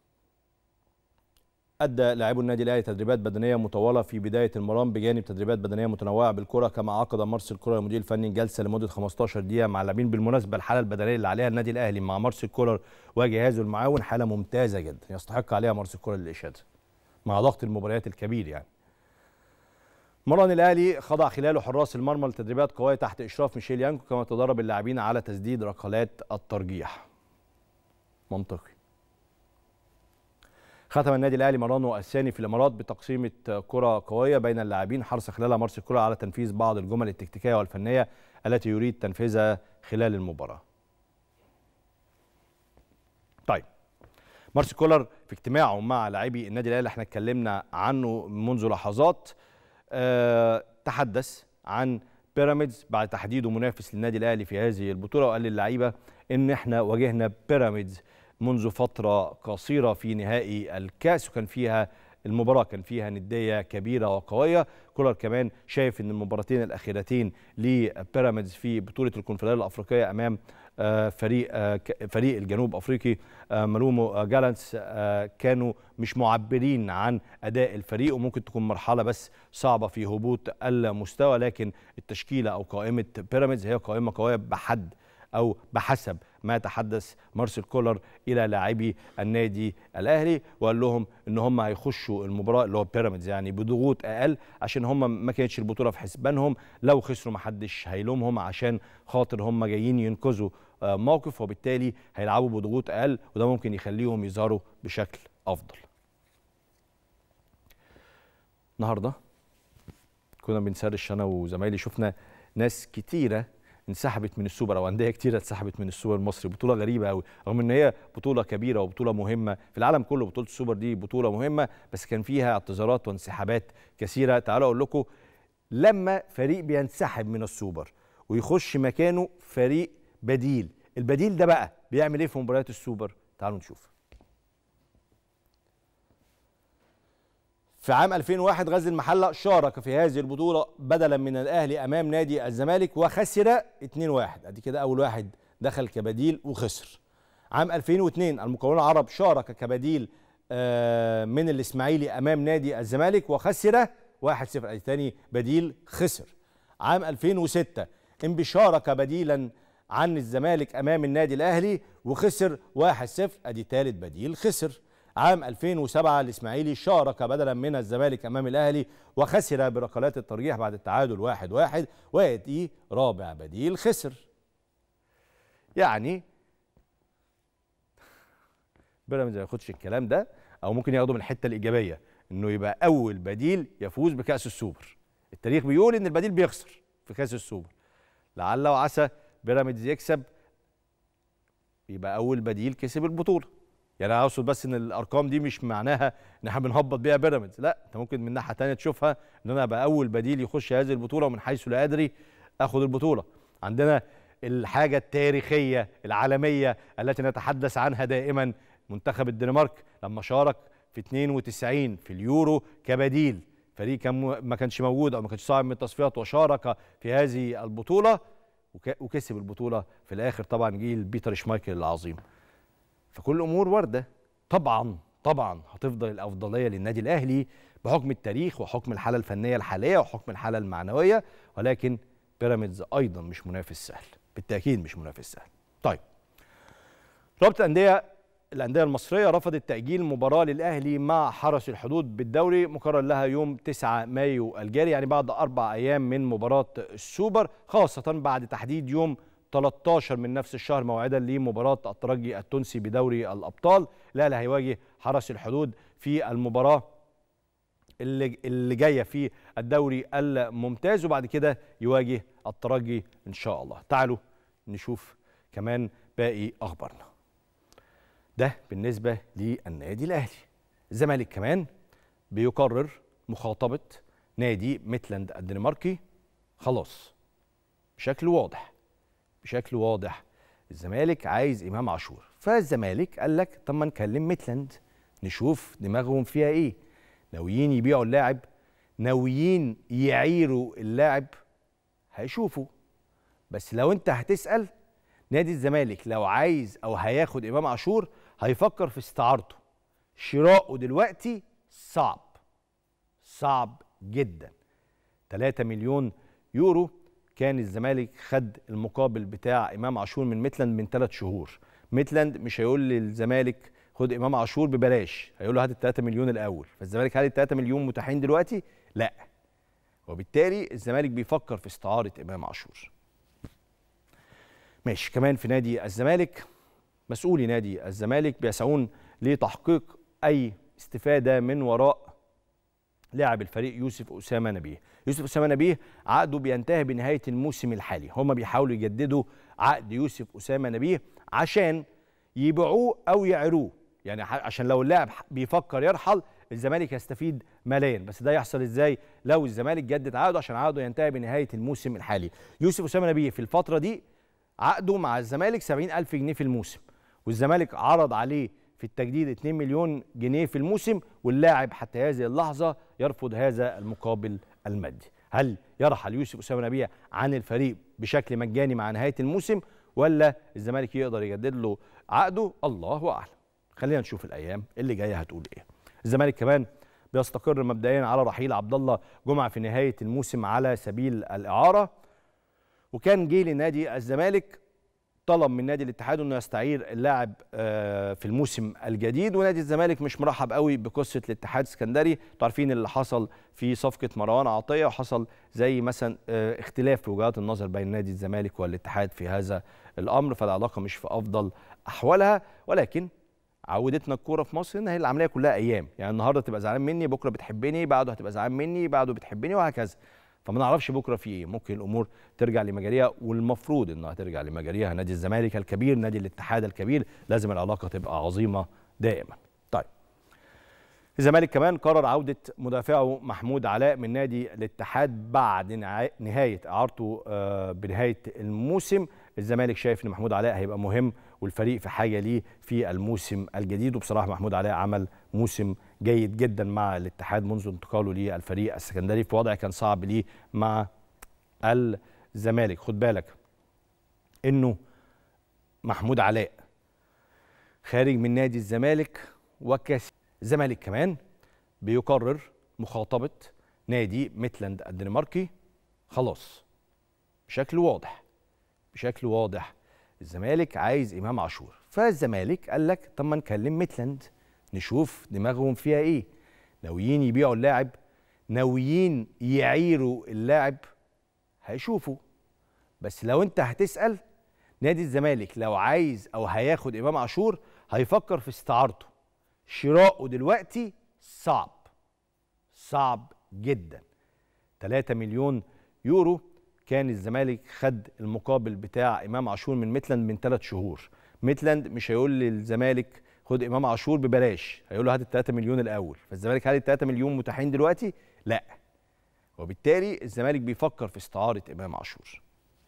أدى لاعبو النادي الأهلي تدريبات بدنية مطولة في بداية المران بجانب تدريبات بدنية متنوعة بالكرة كما عقد مارسيل كولر المدير الفني جلسة لمدة 15 دقيقة مع اللاعبين بالمناسبة الحالة البدنية اللي عليها النادي الأهلي مع مارسيل كولر وجهازه المعاون حالة ممتازة جدا يستحق عليها مارسيل كولر الإشادة مع ضغط المباريات الكبير يعني مران الاهلي خضع خلاله حراس المرمى لتدريبات قويه تحت اشراف ميشيل يانكو كما تدرب اللاعبين على تسديد ركلات الترجيح منطقي ختم النادي الاهلي مرانه الثاني في الامارات بتقسيمه كره قويه بين اللاعبين حرص خلالها مارس الكره على تنفيذ بعض الجمل التكتيكيه والفنيه التي يريد تنفيذها خلال المباراه طيب مارس كولر في اجتماعه مع لاعبي النادي الاهلي احنا اتكلمنا عنه منذ لحظات أه تحدث عن بيراميدز بعد تحديده منافس للنادي الاهلي في هذه البطوله وقال للعيبه ان احنا واجهنا بيراميدز منذ فتره قصيره في نهائي الكاس وكان فيها المباراه كان فيها نديه كبيره وقويه كولر كمان شايف ان المباراتين الاخيرتين لبيراميدز في بطوله الكونفدراليه الافريقيه امام فريق فريق الجنوب افريقي مالومو جالانتس كانوا مش معبرين عن اداء الفريق وممكن تكون مرحله بس صعبه في هبوط المستوى لكن التشكيله او قائمه بيراميدز هي قائمه قويه بحد او بحسب ما تحدث مارسيل كولر الى لاعبي النادي الاهلي وقال لهم ان هم هيخشوا المباراه اللي هو بيراميدز يعني بضغوط اقل عشان هم ما كانتش البطوله في حسبانهم لو خسروا ما حدش هيلومهم عشان خاطر هم جايين ينقذوا موقف وبالتالي هيلعبوا بضغوط اقل وده ممكن يخليهم يظهروا بشكل افضل. النهارده كنا بنسرش انا وزمايلي شفنا ناس كتيره انسحبت من السوبر او انديه كتيره اتسحبت من السوبر المصري بطوله غريبه قوي رغم ان هي بطوله كبيره وبطوله مهمه في العالم كله بطوله السوبر دي بطوله مهمه بس كان فيها اعتذارات وانسحابات كثيره تعالوا اقول لكم لما فريق بينسحب من السوبر ويخش مكانه فريق بديل البديل ده بقى بيعمل ايه في مباريات السوبر تعالوا نشوف في عام 2001 غزل المحله شارك في هذه البطوله بدلا من الاهلي امام نادي الزمالك وخسر 2-1 ادي كده اول واحد دخل كبديل وخسر عام 2002 المقاولون العرب شارك كبديل من الاسماعيلي امام نادي الزمالك وخسر 1-0 ادي ثاني بديل خسر عام 2006 انبي شارك بديلا عن الزمالك امام النادي الاهلي وخسر 1-0 ادي ثالث بديل خسر عام 2007 الاسماعيلي شارك بدلا من الزمالك امام الاهلي وخسر بركلات الترجيح بعد التعادل 1-1 واحد واحد وياتي رابع بديل خسر يعني بيراميدز ما ياخدش الكلام ده او ممكن ياخده من الحته الايجابيه انه يبقى اول بديل يفوز بكاس السوبر التاريخ بيقول ان البديل بيخسر في كاس السوبر لعل وعسى بيراميدز يكسب يبقى اول بديل كسب البطوله يعني انا اقصد بس ان الارقام دي مش معناها ان احنا بنهبط بيها بيراميدز لا انت ممكن من ناحيه ثانيه تشوفها ان انا ابقى اول بديل يخش هذه البطوله ومن حيث لا ادري اخد البطوله عندنا الحاجه التاريخيه العالميه التي نتحدث عنها دائما منتخب الدنمارك لما شارك في 92 في اليورو كبديل فريق كان ما كانش موجود او ما كانش صاعد من التصفيات وشارك في هذه البطوله وكسب البطوله في الاخر طبعا جيل بيتر شمايكل العظيم فكل الامور وارده طبعا طبعا هتفضل الافضليه للنادي الاهلي بحكم التاريخ وحكم الحاله الفنيه الحاليه وحكم الحاله المعنويه ولكن بيراميدز ايضا مش منافس سهل بالتاكيد مش منافس سهل طيب رابطه الانديه الانديه المصريه رفضت تاجيل مباراه للاهلي مع حرس الحدود بالدوري مقرر لها يوم 9 مايو الجاري يعني بعد اربع ايام من مباراه السوبر خاصه بعد تحديد يوم 13 من نفس الشهر موعدا لمباراه الترجي التونسي بدوري الابطال الاهلي هيواجه حرس الحدود في المباراه اللي اللي جايه في الدوري الممتاز وبعد كده يواجه الترجي ان شاء الله تعالوا نشوف كمان باقي اخبارنا ده بالنسبه للنادي الاهلي الزمالك كمان بيقرر مخاطبه نادي ميتلاند الدنماركي خلاص بشكل واضح بشكل واضح الزمالك عايز امام عاشور فالزمالك قال لك طب ما نكلم ميتلاند نشوف دماغهم فيها ايه ناويين يبيعوا اللاعب ناويين يعيروا اللاعب هيشوفوا بس لو انت هتسال نادي الزمالك لو عايز او هياخد امام عاشور هيفكر في استعارته شراؤه دلوقتي صعب صعب جدا 3 مليون يورو كان الزمالك خد المقابل بتاع امام عاشور من ميتلاند من ثلاث شهور ميتلاند مش هيقول للزمالك خد امام عاشور ببلاش هيقول له هات ال 3 مليون الاول فالزمالك هل ال 3 مليون متاحين دلوقتي لا وبالتالي الزمالك بيفكر في استعاره امام عاشور ماشي كمان في نادي الزمالك مسؤولي نادي الزمالك بيسعون لتحقيق اي استفاده من وراء لاعب الفريق يوسف اسامه نبيه يوسف اسامه نبيه عقده بينتهي بنهايه الموسم الحالي هم بيحاولوا يجددوا عقد يوسف اسامه نبيه عشان يبيعوه او يعيروه يعني عشان لو اللاعب بيفكر يرحل الزمالك يستفيد ماليا بس ده يحصل ازاي لو الزمالك جدد عقده عشان عقده ينتهي بنهايه الموسم الحالي يوسف اسامه نبيه في الفتره دي عقده مع الزمالك 70000 جنيه في الموسم والزمالك عرض عليه في التجديد 2 مليون جنيه في الموسم واللاعب حتى هذه اللحظه يرفض هذا المقابل المادي هل يرحل يوسف اسامه نبيه عن الفريق بشكل مجاني مع نهايه الموسم ولا الزمالك يقدر يجدد له عقده الله اعلم خلينا نشوف الايام اللي جايه هتقول ايه الزمالك كمان بيستقر مبدئيا على رحيل عبد الله جمعه في نهايه الموسم على سبيل الاعاره وكان جه لنادي الزمالك طلب من نادي الاتحاد انه يستعير اللاعب في الموسم الجديد ونادي الزمالك مش مرحب قوي بقصه الاتحاد السكندري عارفين اللي حصل في صفقه مروان عطيه وحصل زي مثلا اختلاف في وجهات النظر بين نادي الزمالك والاتحاد في هذا الامر فالعلاقه مش في افضل احوالها ولكن عودتنا الكوره في مصر ان هي العمليه كلها ايام يعني النهارده تبقى زعلان مني بكره بتحبني بعده هتبقى زعلان مني بعده بتحبني وهكذا فما نعرفش بكره في ايه ممكن الامور ترجع لمجاريها والمفروض انها ترجع لمجاريها نادي الزمالك الكبير نادي الاتحاد الكبير لازم العلاقه تبقى عظيمه دائما طيب الزمالك كمان قرر عوده مدافعه محمود علاء من نادي الاتحاد بعد نهايه اعارته بنهايه الموسم الزمالك شايف ان محمود علاء هيبقى مهم والفريق في حاجه ليه في الموسم الجديد وبصراحه محمود علاء عمل موسم جيد جدا مع الاتحاد منذ انتقاله للفريق السكندري في وضع كان صعب ليه مع الزمالك خد بالك انه محمود علاء خارج من نادي الزمالك وكاس الزمالك كمان بيقرر مخاطبه نادي ميتلاند الدنماركي خلاص بشكل واضح بشكل واضح الزمالك عايز امام عاشور فالزمالك قال لك طب ما نكلم ميتلاند نشوف دماغهم فيها ايه ناويين يبيعوا اللاعب ناويين يعيروا اللاعب هيشوفوا بس لو انت هتسال نادي الزمالك لو عايز او هياخد امام عاشور هيفكر في استعارته شراؤه دلوقتي صعب صعب جدا 3 مليون يورو كان الزمالك خد المقابل بتاع امام عاشور من ميتلاند من ثلاث شهور ميتلاند مش هيقول للزمالك خد امام عاشور ببلاش هيقول له هات ال 3 مليون الاول فالزمالك هل ال 3 مليون متاحين دلوقتي لا وبالتالي الزمالك بيفكر في استعاره امام عاشور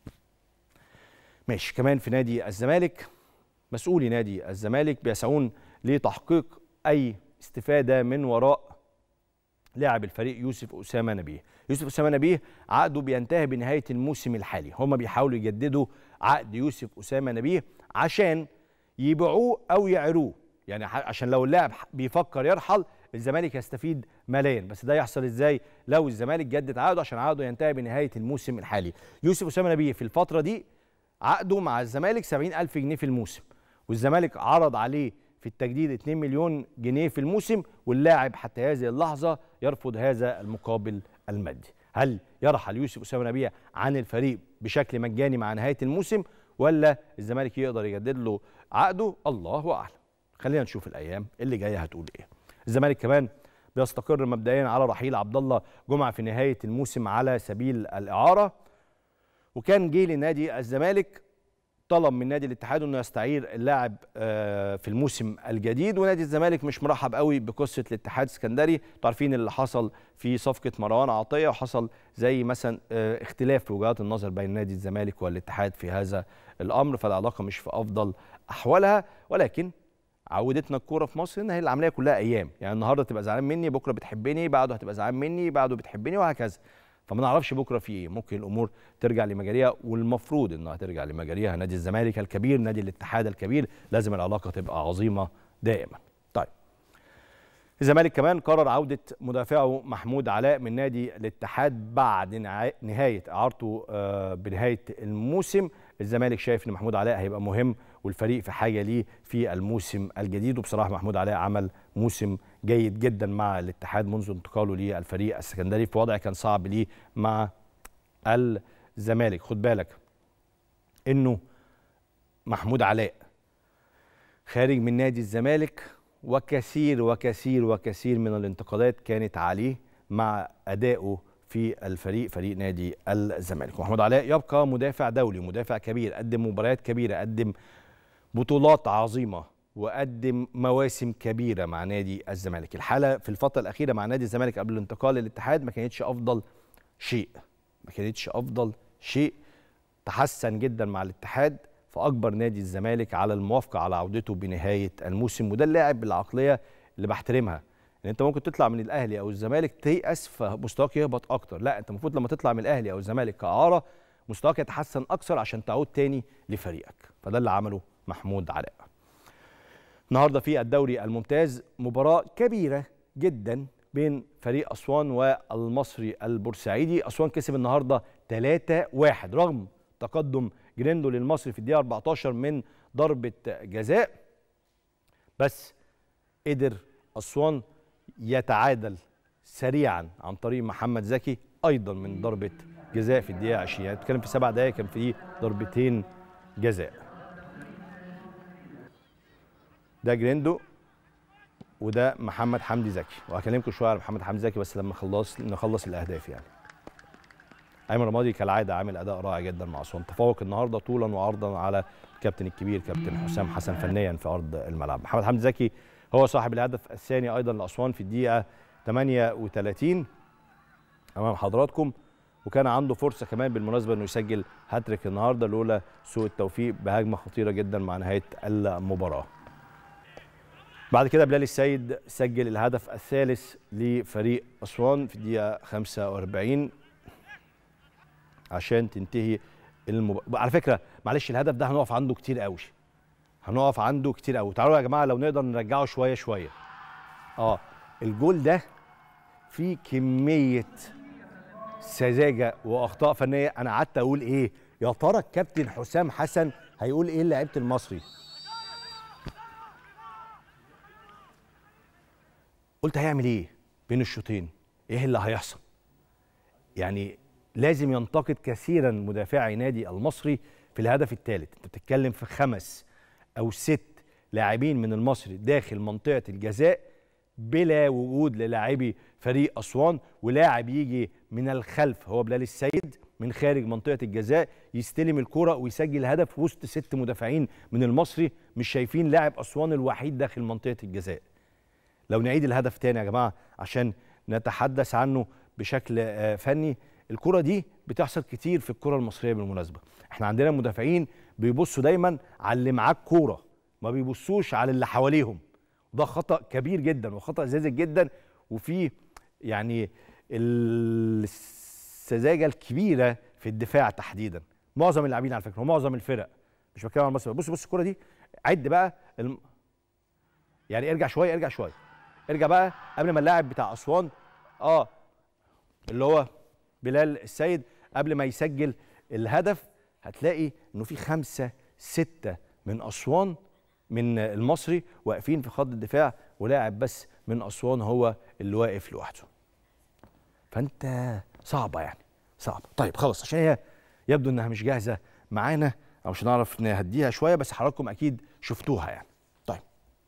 ماشي كمان في نادي الزمالك مسؤولي نادي الزمالك بيسعون لتحقيق اي استفاده من وراء لاعب الفريق يوسف اسامه نبيه يوسف اسامه نبيه عقده بينتهي بنهايه الموسم الحالي هم بيحاولوا يجددوا عقد يوسف اسامه نبيه عشان يبيعوه او يعيروه يعني عشان لو اللاعب بيفكر يرحل الزمالك يستفيد ماليا بس ده يحصل ازاي لو الزمالك جدد عقده عشان عقده ينتهي بنهايه الموسم الحالي يوسف اسامه نبيه في الفتره دي عقده مع الزمالك 70000 جنيه في الموسم والزمالك عرض عليه في التجديد 2 مليون جنيه في الموسم واللاعب حتى هذه اللحظه يرفض هذا المقابل المادي هل يرحل يوسف اسامه نبيه عن الفريق بشكل مجاني مع نهايه الموسم ولا الزمالك يقدر يجدد له عقده الله اعلم خلينا نشوف الايام اللي جايه هتقول ايه الزمالك كمان بيستقر مبدئيا على رحيل عبد الله جمعه في نهايه الموسم على سبيل الاعاره وكان جه لنادي الزمالك طلب من نادي الاتحاد انه يستعير اللاعب في الموسم الجديد ونادي الزمالك مش مرحب قوي بقصه الاتحاد السكندري عارفين اللي حصل في صفقه مروان عطيه وحصل زي مثلا اختلاف في وجهات النظر بين نادي الزمالك والاتحاد في هذا الامر فالعلاقه مش في افضل احوالها ولكن عودتنا الكوره في مصر ان هي العمليه كلها ايام يعني النهارده تبقى زعلان مني بكره بتحبني بعده هتبقى زعلان مني بعده بتحبني وهكذا فما نعرفش بكره في ايه ممكن الامور ترجع لمجاريها والمفروض انها ترجع لمجاريها نادي الزمالك الكبير نادي الاتحاد الكبير لازم العلاقه تبقى عظيمه دائما طيب الزمالك كمان قرر عوده مدافعه محمود علاء من نادي الاتحاد بعد نهايه اعارته بنهايه الموسم الزمالك شايف ان محمود علاء هيبقى مهم والفريق في حاجه ليه في الموسم الجديد وبصراحه محمود علاء عمل موسم جيد جدا مع الاتحاد منذ انتقاله للفريق السكندري في وضع كان صعب ليه مع الزمالك خد بالك انه محمود علاء خارج من نادي الزمالك وكثير وكثير وكثير من الانتقادات كانت عليه مع ادائه في الفريق فريق نادي الزمالك محمود علاء يبقى مدافع دولي مدافع كبير قدم مباريات كبيره قدم بطولات عظيمه وقدم مواسم كبيره مع نادي الزمالك الحاله في الفتره الاخيره مع نادي الزمالك قبل الانتقال للاتحاد ما كانتش افضل شيء ما كانتش افضل شيء تحسن جدا مع الاتحاد فاجبر نادي الزمالك على الموافقه على عودته بنهايه الموسم وده اللاعب بالعقليه اللي بحترمها ان انت ممكن تطلع من الاهلي او الزمالك تيأس فمستواك يهبط اكتر لا انت المفروض لما تطلع من الاهلي او الزمالك كاعاره مستواك يتحسن اكثر عشان تعود تاني لفريقك فده اللي عمله محمود علاء النهارده في الدوري الممتاز مباراه كبيره جدا بين فريق اسوان والمصري البورسعيدي اسوان كسب النهارده 3-1 رغم تقدم جريندو للمصري في الدقيقه 14 من ضربه جزاء بس قدر اسوان يتعادل سريعا عن طريق محمد زكي ايضا من ضربه جزاء في الدقيقه 20 يعني بتتكلم في سبع دقائق كان في ضربتين جزاء ده جريندو وده محمد حمدي زكي وهكلمكم شويه على محمد حمدي زكي بس لما خلص نخلص الاهداف يعني ايمن رمادي كالعاده عامل اداء رائع جدا مع اسوان تفوق النهارده طولا وعرضا على الكابتن الكبير كابتن حسام حسن فنيا في ارض الملعب محمد حمدي زكي هو صاحب الهدف الثاني ايضا لاسوان في الدقيقه 38 امام حضراتكم وكان عنده فرصه كمان بالمناسبه انه يسجل هاتريك النهارده لولا سوء التوفيق بهجمه خطيره جدا مع نهايه المباراه بعد كده بلال السيد سجل الهدف الثالث لفريق اسوان في الدقيقه 45 عشان تنتهي المباراه على فكره معلش الهدف ده هنقف عنده كتير قوي هنقف عنده كتير قوي تعالوا يا جماعه لو نقدر نرجعه شويه شويه اه الجول ده فيه كميه سذاجه واخطاء فنيه انا قعدت اقول ايه يا ترى الكابتن حسام حسن هيقول ايه لعيبه المصري قلت هيعمل ايه بين الشوطين ايه اللي هيحصل يعني لازم ينتقد كثيرا مدافعي نادي المصري في الهدف الثالث انت بتتكلم في خمس او ست لاعبين من المصري داخل منطقه الجزاء بلا وجود للاعبي فريق اسوان ولاعب يجي من الخلف هو بلال السيد من خارج منطقه الجزاء يستلم الكره ويسجل هدف وسط ست مدافعين من المصري مش شايفين لاعب اسوان الوحيد داخل منطقه الجزاء لو نعيد الهدف تاني يا جماعه عشان نتحدث عنه بشكل فني الكره دي بتحصل كتير في الكره المصريه بالمناسبه احنا عندنا مدافعين بيبصوا دايما على اللي معاه الكوره ما بيبصوش على اللي حواليهم وده خطا كبير جدا وخطا زازج جدا وفي يعني السذاجه الكبيره في الدفاع تحديدا معظم اللاعبين على فكره ومعظم الفرق مش بتكلم عن مصر بص بص الكره دي عد بقى الم... يعني ارجع شويه ارجع شويه ارجع بقى قبل ما اللاعب بتاع اسوان اه اللي هو بلال السيد قبل ما يسجل الهدف هتلاقي انه في خمسه سته من اسوان من المصري واقفين في خط الدفاع ولاعب بس من اسوان هو اللي واقف لوحده فانت صعبه يعني صعبه طيب خلاص عشان هي يبدو انها مش جاهزه معانا او مش هنعرف نهديها شويه بس حضراتكم اكيد شفتوها يعني طيب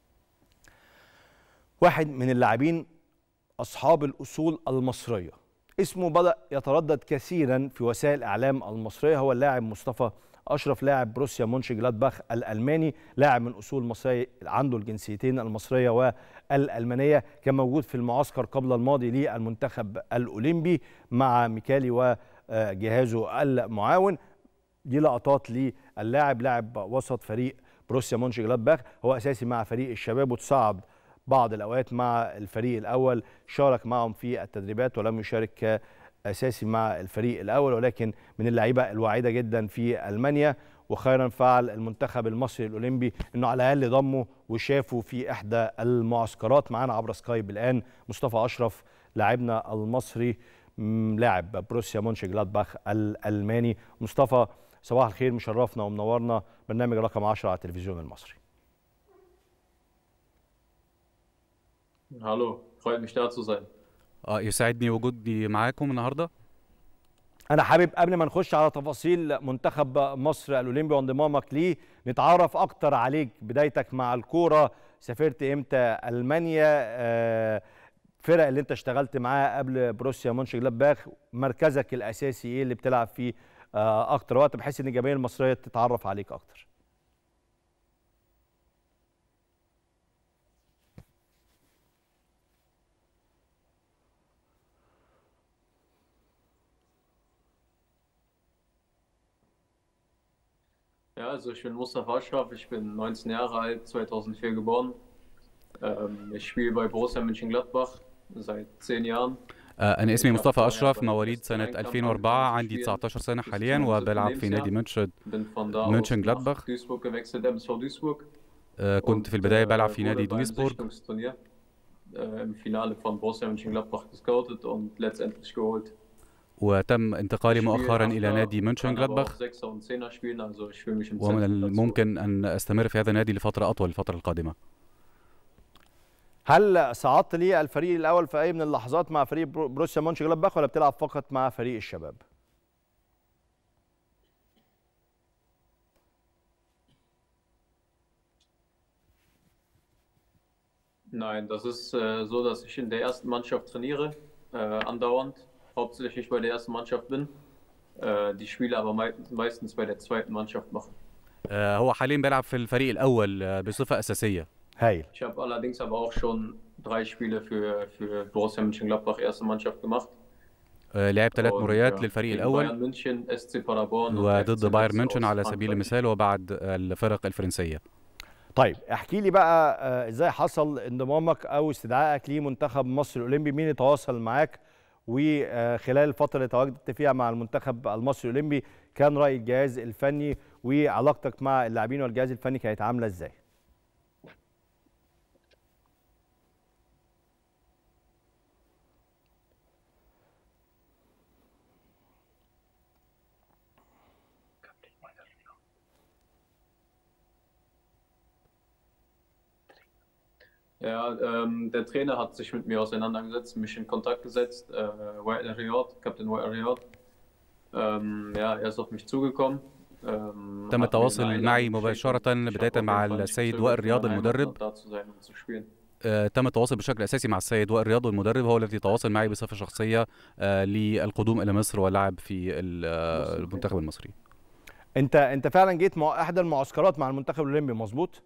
واحد من اللاعبين اصحاب الاصول المصريه اسمه بدا يتردد كثيرا في وسائل الاعلام المصريه هو اللاعب مصطفى اشرف لاعب بروسيا مونش جلادباخ الالماني لاعب من اصول مصريه عنده الجنسيتين المصريه والالمانيه كان موجود في المعسكر قبل الماضي للمنتخب الاولمبي مع ميكالي وجهازه المعاون دي لقطات للاعب لاعب وسط فريق بروسيا مونش جلادباخ هو اساسي مع فريق الشباب وتصعد بعض الاوقات مع الفريق الاول شارك معهم في التدريبات ولم يشارك اساسي مع الفريق الاول ولكن من اللعيبه الواعده جدا في المانيا وخيرا فعل المنتخب المصري الاولمبي انه على الاقل ضمه وشافه في احدى المعسكرات معانا عبر سكايب الان مصطفى اشرف لاعبنا المصري لاعب بروسيا مونش جلادباخ الالماني مصطفى صباح الخير مشرفنا ومنورنا برنامج رقم 10 على التلفزيون المصري Hallo, freut mich da zu sein. اه يسعدني وجودي معاكم النهارده انا حابب قبل ما نخش على تفاصيل منتخب مصر الاولمبي وانضمامك ليه نتعرف اكتر عليك بدايتك مع الكوره سافرت امتى المانيا آه، فرق اللي انت اشتغلت معاها قبل بروسيا مونش جلادباخ مركزك الاساسي ايه اللي بتلعب فيه آه، اكتر وقت بحيث ان الجماهير المصريه تتعرف عليك اكتر Ja, also ich bin Mustafa Ashraf, ich bin 19 Jahre alt, 2004 geboren. Ähm, ich spiele bei Borussia Mönchengladbach seit 10 Jahren. آه، انا اسمي مصطفى اشرف مواليد سنه 2004 عندي 19 سنه حاليا وبلعب في نادي مونشن Bin von da aus Mönchengladbach. nach Duisburg gewechselt, MSV Duisburg. آه، كنت في Und, البدايه äh, بلعب في wurde نادي beim دويسبورg Sichtungsturnier äh, im Finale von Borussia Mönchengladbach gescoutet und letztendlich geholt. وتم انتقالي Ich spiele مؤخرا الى Achter, نادي kann aber مونشنجلادباخ auch Sechser und Zehner spielen, also ich fühle mich im ومن Zentrum dazu. الممكن ان استمر في هذا النادي لفتره اطول الفتره القادمه هل صعدت لي الفريق الاول في اي من اللحظات مع فريق برو- بروسيا مونش جلادباخ ولا بتلعب فقط مع فريق الشباب Nein, das ist äh, so, dass ich in der ersten Mannschaft trainiere, äh, andauernd, hauptsächlich bei der ersten Mannschaft bin, äh, die Spiele aber mei meistens bei der zweiten Mannschaft mache. آه، هو حاليا بيلعب في الفريق الاول آه، بصفه اساسيه هايل Ich habe allerdings aber auch schon drei Spiele für, für Borussia Mönchengladbach erste Mannschaft gemacht. آه، لعب ثلاث Und, مباريات ja, للفريق gegen الاول Bayern München, SC Paderborn und وضد FC بايرن Metz ميونشن aus على سبيل Frankreich. المثال وبعد الفرق الفرنسيه طيب احكي لي بقى آه، ازاي حصل انضمامك او استدعائك لمنتخب مصر الاولمبي مين اللي تواصل معاك وخلال الفتره اللي تواجدت فيها مع المنتخب المصري الاولمبي كان راي الجهاز الفني وعلاقتك مع اللاعبين والجهاز الفني كانت عامله ازاي Ja, ähm, der Trainer hat sich mit mir auseinandergesetzt, mich in Kontakt gesetzt, äh, Wael Riyad, Captain Wael Riyad. Ähm, ja, er ist auf mich zugekommen. Ähm, تم hat mir eine التواصل Einladung معي geschickt مباشرة und ich بداية hab auf مع jeden Fall nicht السيد gezögert, وائل in رياض meiner المدرب. Heimatstadt da zu sein und zu spielen. آه، تم التواصل بشكل اساسي مع السيد وائل رياض والمدرب هو الذي تواصل معي بصفه شخصيه آه، للقدوم الى مصر واللعب في ال- آه، المنتخب المصري انت انت فعلا جيت مع احدى المعسكرات مع المنتخب الاولمبي مظبوط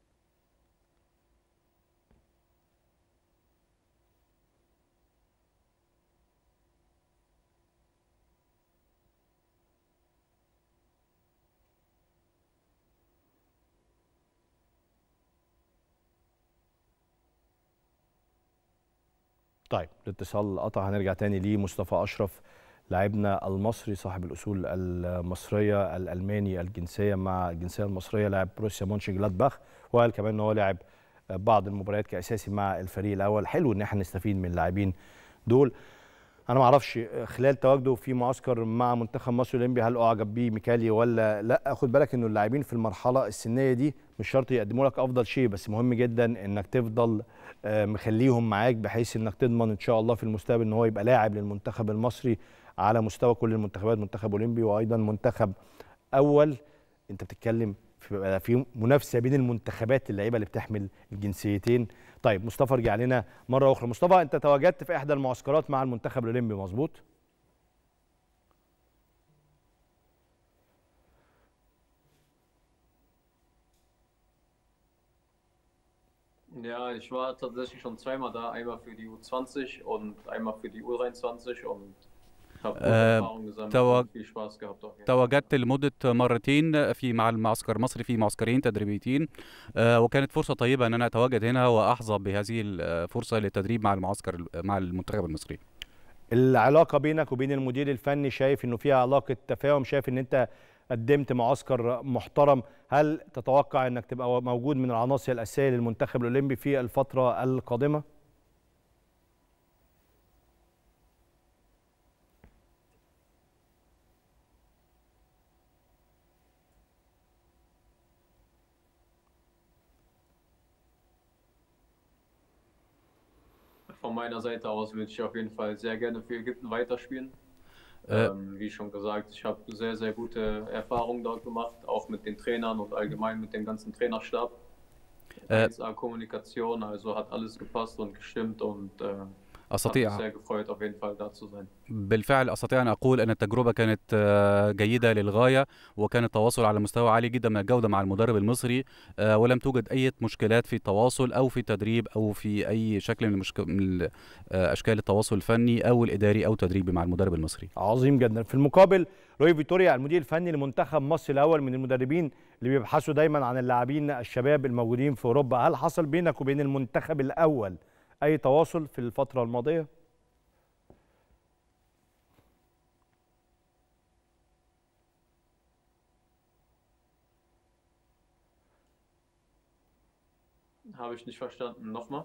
طيب الاتصال قطع هنرجع تاني لمصطفى اشرف لاعبنا المصري صاحب الاصول المصريه الالماني الجنسيه مع الجنسيه المصريه لاعب بروسيا مونش جلادباخ وقال كمان ان هو لعب بعض المباريات كاساسي مع الفريق الاول حلو ان احنا نستفيد من اللاعبين دول انا ما اعرفش خلال تواجده في معسكر مع منتخب مصر الاولمبي هل اعجب بيه ميكالي ولا لا خد بالك انه اللاعبين في المرحله السنيه دي مش شرط يقدموا لك افضل شيء بس مهم جدا انك تفضل آه، مخليهم معاك بحيث انك تضمن ان شاء الله في المستقبل ان هو يبقى لاعب للمنتخب المصري على مستوى كل المنتخبات منتخب اولمبي وايضا منتخب اول انت بتتكلم في بقى في منافسه بين المنتخبات اللعيبه اللي بتحمل الجنسيتين طيب مصطفى رجع لنا مره اخرى مصطفى انت تواجدت في احدى المعسكرات مع المنتخب الاولمبي مظبوط Ja, ich war tatsächlich schon zweimal da, einmal für die U20 und einmal für die U23 und habe gute Äh, Erfahrungen gesammelt توج- und viel Spaß gehabt auf jeden Fall. تواجدت لمدة مرتين في مع المعسكر المصري في معسكرين تدريبيتين آه، وكانت فرصة طيبة أن أنا أتواجد هنا وأحظى بهذه الفرصة للتدريب مع المعسكر مع المنتخب المصري العلاقه بينك وبين المدير الفني شايف انه فيها علاقه تفاهم شايف ان انت قدمت معسكر محترم هل تتوقع انك تبقى موجود من العناصر الاساسيه للمنتخب الاولمبي في الفتره القادمه von meiner Seite aus würde ich auf jeden Fall sehr gerne für Ägypten weiterspielen. Äh. Ähm, wie schon gesagt, ich habe sehr, sehr gute Erfahrungen dort gemacht, auch mit den Trainern und allgemein mit dem ganzen Trainerstab. Äh. 1A Kommunikation, also hat alles gepasst und gestimmt und äh, hat mich أستطيع sehr gefreut, auf jeden Fall da zu sein. بالفعل أستطيع أن أقول أن التجربة كانت آه، جيدة للغاية وكان التواصل على مستوى عالي جدا من الجودة مع المدرب المصري آه، ولم توجد أي مشكلات في التواصل أو في التدريب أو في أي شكل من, المشك... من ال- آه، أشكال التواصل الفني أو الإداري أو التدريبي مع المدرب المصري عظيم جدا في المقابل روي فيتوريا المدير الفني لمنتخب مصر الاول من المدربين اللي بيبحثوا دايما عن اللاعبين الشباب الموجودين في اوروبا هل حصل بينك وبين المنتخب الاول اي تواصل في الفتره الماضيه Habe ich nicht verstanden. Nochmal?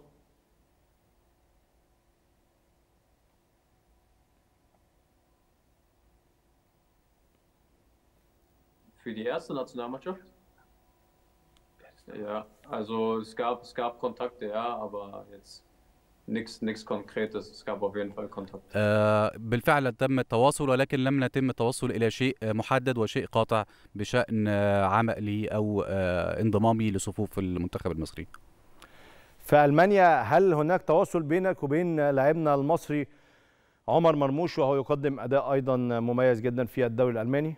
Für die erste Nationalmannschaft? Ja, also es gab, es gab Kontakte, ja, aber jetzt nichts nichts Konkretes. Es gab auf jeden Fall Kontakte. آه، بالفعل تم التواصل ولكن لم يتم التوصل إلى شيء آه، محدد وشيء قاطع بشأن آه، عملي أو آه، انضمامي لصفوف المنتخب المصري في المانيا هل هناك تواصل بينك وبين لاعبنا المصري عمر مرموش وهو يقدم اداء ايضا مميز جدا في الدوري الالماني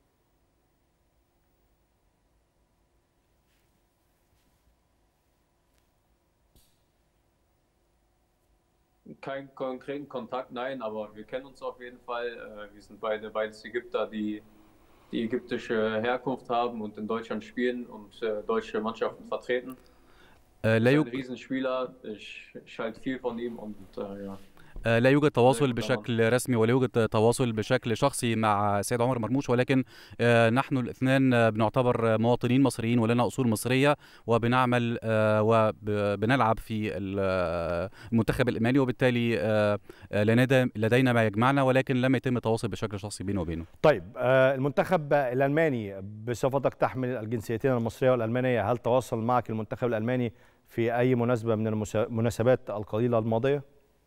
Keinen konkreten Kontakt, nein, aber wir kennen uns auf jeden Fall. Äh, Wir sind beide beides Ägypter, die die ägyptische Herkunft haben und in Deutschland spielen und äh, deutsche Mannschaften vertreten. آه، Er لا ist ein يوجد Riesenspieler, ich, ich halte viel von ihm und äh, ja. آه، لا يوجد تواصل طبعاً. بشكل رسمي ولا يوجد تواصل بشكل شخصي مع سيد عمر مرموش ولكن آه، نحن الاثنان آه، بنعتبر مواطنين مصريين ولنا اصول مصريه وبنعمل آه، وبنلعب في ال- آه، المنتخب الالماني وبالتالي آه، آه، لنا- لدينا ما يجمعنا ولكن لم يتم التواصل بشكل شخصي بيني وبينه طيب آه، المنتخب الالماني بصفتك تحمل الجنسيتين المصريه والالمانيه هل تواصل معك المنتخب الالماني في اي مناسبه من المسا- المناسبات القليله الماضيه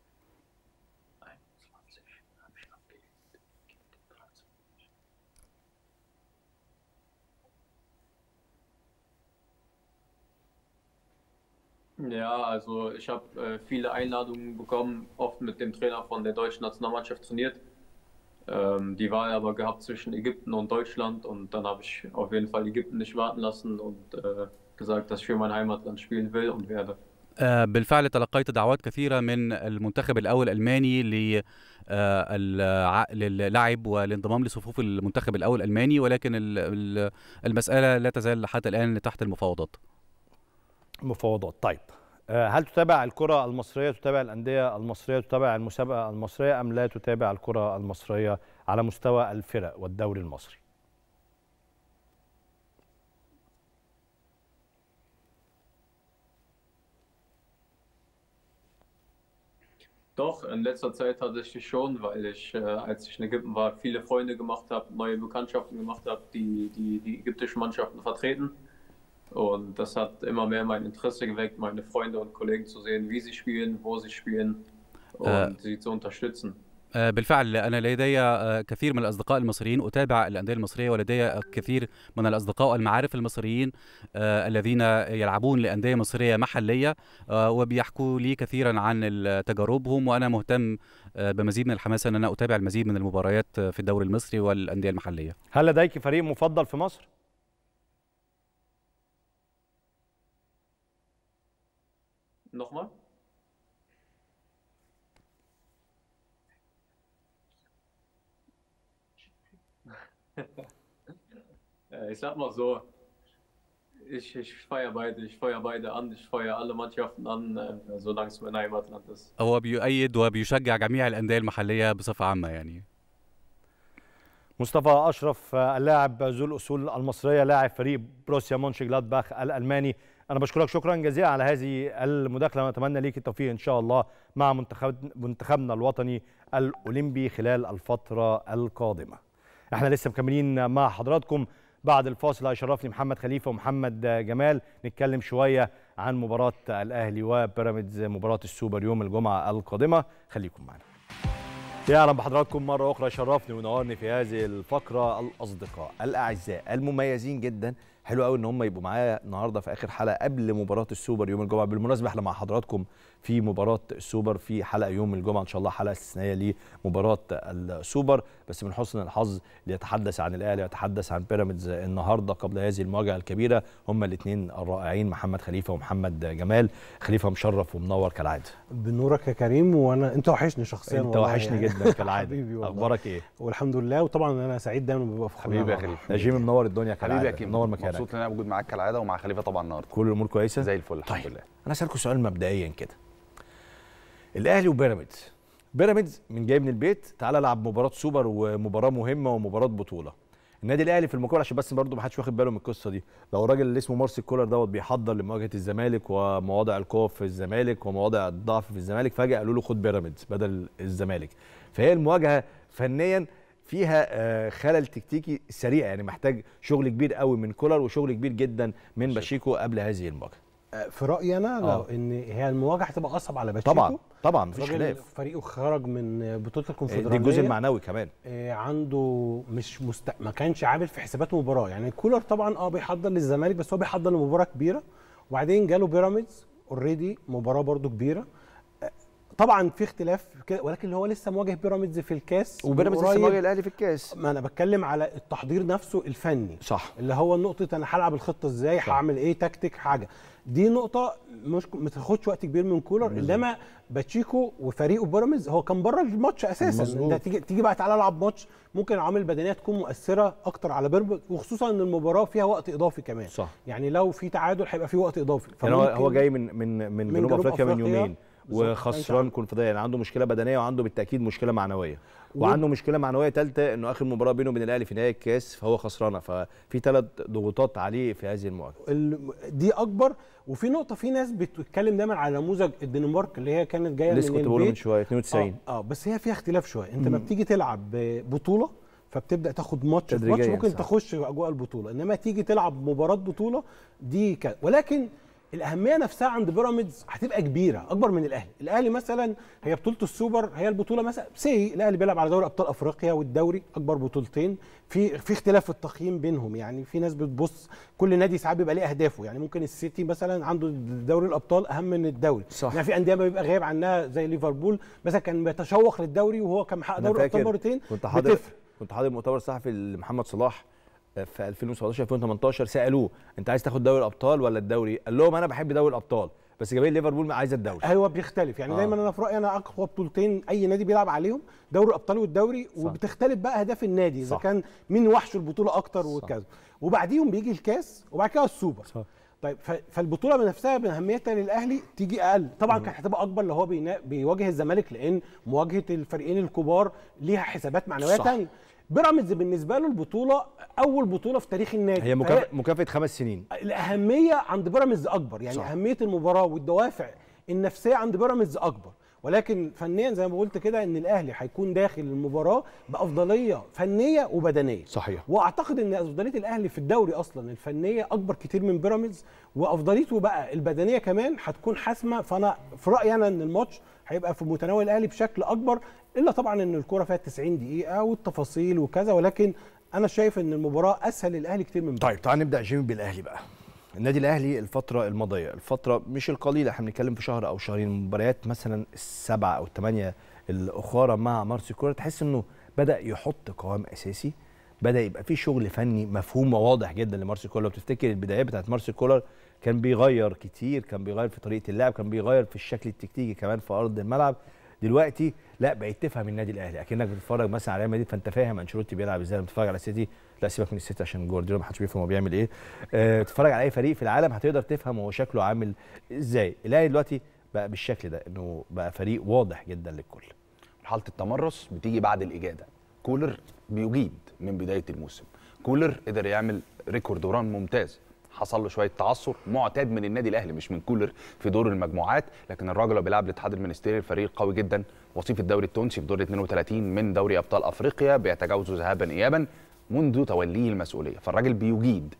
Ja, also ich habe äh, viele Einladungen bekommen, oft mit dem Trainer von der deutschen Nationalmannschaft trainiert. Ähm, die Wahl aber gehabt zwischen Ägypten und Deutschland und dann habe ich auf jeden Fall Ägypten nicht warten lassen und äh, gesagt, dass ich für mein Heimatland spielen will und werde. آه، بالفعل تلقيت دعوات كثيرة من المنتخب الأول الألماني ل- آه، الع- للعب والانضمام لصفوف المنتخب الأول الألماني ولكن ال- ال- المسألة لا تزال حتى الآن تحت المفاوضات مفاوضات طيب آه، هل تتابع الكرة المصرية تتابع الأندية المصرية تتابع المسابقة المصرية أم لا تتابع الكرة المصرية على مستوى الفرق والدوري المصري Doch, in letzter Zeit tatsächlich schon, weil ich, äh, als ich in Ägypten war, viele Freunde gemacht habe, neue Bekanntschaften gemacht habe, die, die die ägyptischen Mannschaften vertreten. Und das hat immer mehr mein Interesse geweckt, meine Freunde und Kollegen zu sehen, wie sie spielen, wo sie spielen und Äh. sie zu unterstützen. آه، بالفعل أنا لدي آه، كثير من الأصدقاء المصريين أتابع الأندية المصرية ولدي كثير من الأصدقاء والمعارف المصريين آه، الذين يلعبون لأندية مصرية محلية آه، وبيحكوا لي كثيرا عن ال- تجاربهم وأنا مهتم آه، بمزيد من الحماسة أن أنا أتابع المزيد من المباريات آه، في الدوري المصري والأندية المحلية هل لديك فريق مفضل في مصر؟ Nochmal? Äh, ich sag mal so, ich, ich feiere beide, ich feuer beide an, ich feuer alle Mannschaften an, äh, solange es mein Heimatland ist. هو بيؤيد وبيشجع جميع الأندية المحلية بصفة عامة يعني مصطفى أشرف آه، اللاعب ذو الأصول المصرية لاعب فريق بروسيا مونشنجلادباخ الألماني أنا بشكرك شكرا جزيلا على هذه المداخلة ونتمنى ليك التوفيق إن شاء الله مع منتخب منتخبنا الوطني الأولمبي خلال الفترة القادمة احنا لسه مكملين مع حضراتكم بعد الفاصل هيشرفني محمد خليفة ومحمد جمال نتكلم شوية عن مباراه الاهلي وبيراميدز مباراه السوبر يوم الجمعه القادمه خليكم معنا يا اهلا بحضراتكم مره اخرى شرفني ونورني في هذه الفقره الاصدقاء الاعزاء المميزين جدا حلو قوي ان هم يبقوا معايا النهارده في اخر حلقه قبل مباراه السوبر يوم الجمعه بالمناسبه احنا مع حضراتكم في مباراه السوبر في حلقه يوم الجمعه ان شاء الله حلقه استثنائيه لمباراه السوبر بس من حسن الحظ ليتحدث عن الاهلي ويتحدث عن بيراميدز النهارده قبل هذه المواجهه الكبيره هم الاثنين الرائعين محمد خليفه ومحمد جمال خليفه مشرف ومنور كالعاده بنورك يا كريم وانا انت وحشني شخصيا انت والله وحشني يعني. جدا كالعاده حبيبي والله. اخبارك ايه والحمد لله وطبعا انا سعيد دايما ببقى في حبيبي يا خليفه نجيم منور الدنيا كالعاده حبيبي يا كيمو منور مكانك مبسوط ان انا موجود معاك كالعاده ومع خليفه طبعا النهارده كل الامور كويسه زي الفل الحمد طيب لله انا اسالكم سؤال مبدئيا كده الاهلي وبيراميدز بيراميدز من جاي من البيت تعالى العب مباراه سوبر ومباراه مهمه ومباراه بطوله النادي الاهلي في المقابل عشان بس برضه ما حدش واخد باله من القصه دي لو الراجل اللي اسمه مارسيل كولر دوت بيحضر لمواجهه الزمالك ومواضع القوه في الزمالك ومواضع الضعف في الزمالك فجاه قالوا له خد بيراميدز بدل الزمالك فهي المواجهه فنيا فيها آه، خلل تكتيكي سريع يعني محتاج شغل كبير قوي من كولر وشغل كبير جدا من باشيكو قبل هذه المواجهه في رايي انا لو آه. ان هي المواجهه هتبقى اصعب على باتشيكو طبعا طبعا مفيش الراجل خلاف فريقه خرج من بطوله دي الكونفدراليه الجزء المعنوي كمان آه، عنده مش مست... ما كانش عامل في حسابات مباراه يعني كولر طبعا اه بيحضر للزمالك بس هو بيحضر لمباراه كبيره وبعدين جاله بيراميدز اوريدي مباراه برده كبيره آه، طبعا في اختلاف كده ولكن هو لسه مواجه بيراميدز في الكاس وبيراميدز من لسه قريب. مواجه الاهلي في الكاس ما انا بتكلم على التحضير نفسه الفني صح اللي هو نقطه انا هلعب الخطه ازاي هعمل ايه تكتيك حاجه دي نقطه مش ما تاخدش وقت كبير من كولر انما باتشيكو وفريقه بيراميدز هو كان بره الماتش اساسا مظبوط. انت تيجي تيجي بقى تعالى العب ماتش ممكن العوامل البدنيه تكون مؤثره اكتر على بيراميدز وخصوصا ان المباراه فيها وقت اضافي كمان صح يعني لو في تعادل هيبقى في وقت اضافي يعني هو فممكن- هو جاي من من من, جنوب, جنوب افريقيا من أفريقيا. يومين بالظبط. وخسران أنت- كونفدراليه يعني عنده مشكله بدنيه وعنده بالتاكيد مشكله معنويه وعنده مشكله معنويه ثالثه انه اخر مباراه بينه وبين الاهلي في نهائي الكاس فهو خسرانه ففي ثلاث ضغوطات عليه في هذه المواجهه ال- دي اكبر وفي نقطه في ناس بتتكلم دايما على نموذج الدنمارك اللي هي كانت جايه لسه من كنت بقوله من البيت. شويه 92 اه, آه بس هي فيها اختلاف شويه انت ما بتيجي تلعب بطوله فبتبدا تاخد ماتش في تدريجياً ماتش ممكن صح. تخش في اجواء البطوله انما تيجي تلعب مباراه بطوله دي ك... ولكن الاهميه نفسها عند بيراميدز هتبقى كبيره اكبر من الاهلي الاهلي مثلا هي بطوله السوبر هي البطوله مثلا سي الاهلي بيلعب على دوري ابطال افريقيا والدوري اكبر بطولتين في في اختلاف في التقييم بينهم يعني في ناس بتبص كل نادي ساعات بيبقى ليه اهدافه يعني ممكن السيتي مثلا عنده دوري الابطال اهم من الدوري صح. يعني في انديه ما بيبقى غايب عنها زي ليفربول مثلا كان بيتشوق للدوري وهو كان محقق أنا دوري الابطال فاكر مرتين كنت حاضر بتفرق كنت حاضر مؤتمر صحفي لمحمد صلاح في 2017 2018 سالوه انت عايز تاخد دوري الابطال ولا الدوري قال لهم انا بحب دوري الابطال بس جماهير ليفربول عايزه الدوري هو بيختلف يعني آه. آه. دايما انا في رايي انا اقوى بطولتين اي نادي بيلعب عليهم دوري الابطال والدوري صح. وبتختلف بقى اهداف النادي اذا صح. كان مين وحش البطوله اكتر وكذا وبعديهم بيجي الكاس وبعد كده السوبر صح. طيب ف- فالبطوله بنفسها من اهميتها للاهلي تيجي اقل طبعا كانت هتبقى اكبر لو هو بينا- بيواجه الزمالك لان مواجهه الفريقين الكبار ليها حسابات معنويه صح. ثانيه بيراميدز بالنسبه له البطوله اول بطوله في تاريخ النادي هي فهي- مكافأة, مكافاه خمس سنين الاهميه عند بيراميدز اكبر يعني صح. صح. اهميه المباراه والدوافع النفسيه عند بيراميدز اكبر ولكن فنيا زي ما قلت كده ان الاهلي هيكون داخل المباراه بافضليه فنيه وبدنيه صحيح واعتقد ان افضليه الاهلي في الدوري اصلا الفنيه اكبر كتير من بيراميدز وافضليته بقى البدنيه كمان هتكون حاسمه فانا في رايي انا ان الماتش هيبقى في متناول الاهلي بشكل اكبر الا طبعا ان الكوره فيها 90 دقيقه والتفاصيل وكذا ولكن انا شايف ان المباراه اسهل للاهلي كتير من طيب تعال نبدا جيمي بالاهلي بقى النادي الاهلي الفتره الماضيه الفتره مش القليله احنا بنتكلم في شهر او شهرين مباريات مثلا السبعه او الثمانيه الاخرى مع مارسيل كولر تحس انه بدا يحط قوام اساسي بدا يبقى في شغل فني مفهوم وواضح جدا لمارسيل كولر لو تفتكر البدايات بتاعت مارسيل كولر كان بيغير كتير كان بيغير في طريقه اللعب كان بيغير في الشكل التكتيكي كمان في ارض الملعب دلوقتي لا بقيت تفهم النادي الاهلي اكنك بتتفرج مثلا على ريال مدريد فانت فاهم انشيلوتي بيلعب ازاي لما بتتفرج على السيتي لا سيبك من السيتي عشان جوارديولا ما حدش بيفهم هو بيعمل ايه أه تتفرج على اي فريق في العالم هتقدر تفهم هو شكله عامل ازاي الاهلي دلوقتي بقى بالشكل ده انه بقى فريق واضح جدا للكل مرحله التمرس بتيجي بعد الاجاده كولر بيجيد من بدايه الموسم كولر قدر يعمل ريكورد وران ممتاز حصل له شويه تعثر معتاد من النادي الاهلي مش من كولر في دور المجموعات لكن الراجل اللي بيلعب الاتحاد المنستيري الفريق قوي جدا وصيف الدوري التونسي في دور 32 من دوري ابطال افريقيا بيتجاوزوا ذهابا ايابا منذ توليه المسؤوليه فالراجل بيجيد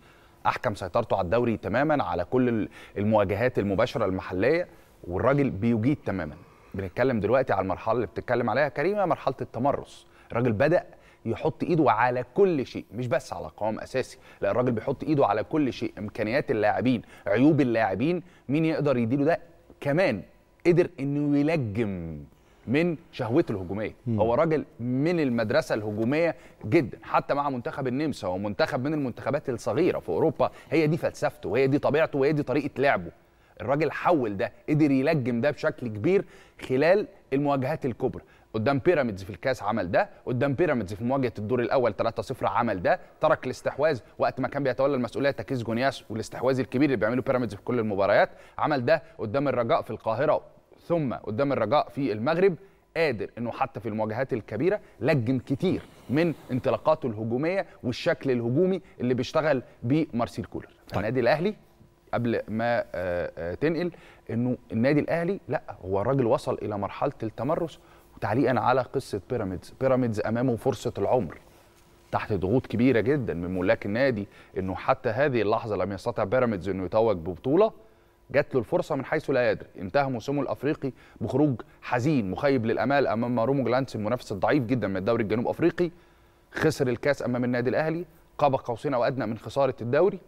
احكم سيطرته على الدوري تماما على كل ال- المواجهات المباشره المحليه والراجل بيجيد تماما بنتكلم دلوقتي على المرحله اللي بتتكلم عليها كريمه مرحله التمرس الراجل بدا يحط ايده على كل شيء مش بس على قوام اساسي لا الراجل بيحط ايده على كل شيء امكانيات اللاعبين عيوب اللاعبين مين يقدر يديله ده كمان قدر انه يلجم من شهوته الهجوميه هو راجل من المدرسه الهجوميه جدا حتى مع منتخب النمسا هو منتخب من المنتخبات الصغيره في اوروبا هي دي فلسفته وهي دي طبيعته وهي دي طريقه لعبه الراجل حول ده قدر يلجم ده بشكل كبير خلال المواجهات الكبرى قدام بيراميدز في الكاس عمل ده قدام بيراميدز في مواجهه الدور الاول 3-0 عمل ده ترك الاستحواذ وقت ما كان بيتولى المسؤوليه تكيس جونياس والاستحواذ الكبير اللي بيعمله بيراميدز في كل المباريات عمل ده قدام الرجاء في القاهره ثم قدام الرجاء في المغرب قادر انه حتى في المواجهات الكبيره لجم كتير من انطلاقاته الهجوميه والشكل الهجومي اللي بيشتغل بيه مارسيل كولر فالنادي الاهلي قبل ما آه، آه، تنقل انه النادي الاهلي لا هو الراجل وصل الى مرحله التمرس وتعليقا على قصه بيراميدز بيراميدز امامه فرصه العمر تحت ضغوط كبيره جدا من ملاك النادي انه حتى هذه اللحظه لم يستطع بيراميدز انه يتوج ببطوله جات له الفرصه من حيث لا يدري انتهى موسمه الافريقي بخروج حزين مخيب للامال امام رومو جلانس المنافس الضعيف جدا من الدوري الجنوب افريقي خسر الكاس امام النادي الاهلي قاب قوسين او ادنى من خساره الدوري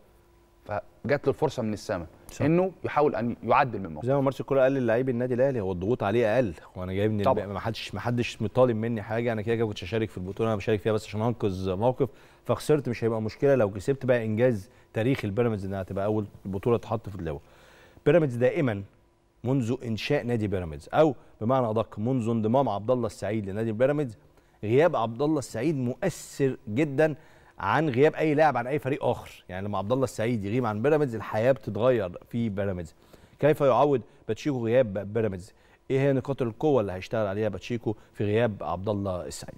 فجات له الفرصه من السماء انه يحاول ان يعدل من موقفه زي ما مارسيل كولر قال للاعيب النادي الاهلي هو الضغوط عليه اقل وانا جاي من طبعاً. الب- ما حدش ما حدش مطالب مني حاجه انا كده كده كنت هشارك في البطوله انا بشارك فيها بس عشان انقذ موقف فخسرت مش هيبقى مشكله لو كسبت بقى انجاز تاريخي البيراميدز انها تبقى اول بطوله تحط في اللواء بيراميدز دائما منذ انشاء نادي بيراميدز او بمعنى ادق منذ انضمام عبد الله السعيد لنادي بيراميدز غياب عبد الله السعيد مؤثر جدا عن غياب اي لاعب عن اي فريق اخر يعني لما عبد الله السعيد يغيب عن بيراميدز الحياه بتتغير في بيراميدز كيف يعوض باتشيكو غياب بيراميدز ايه هي نقاط القوه اللي هيشتغل عليها باتشيكو في غياب عبد الله السعيد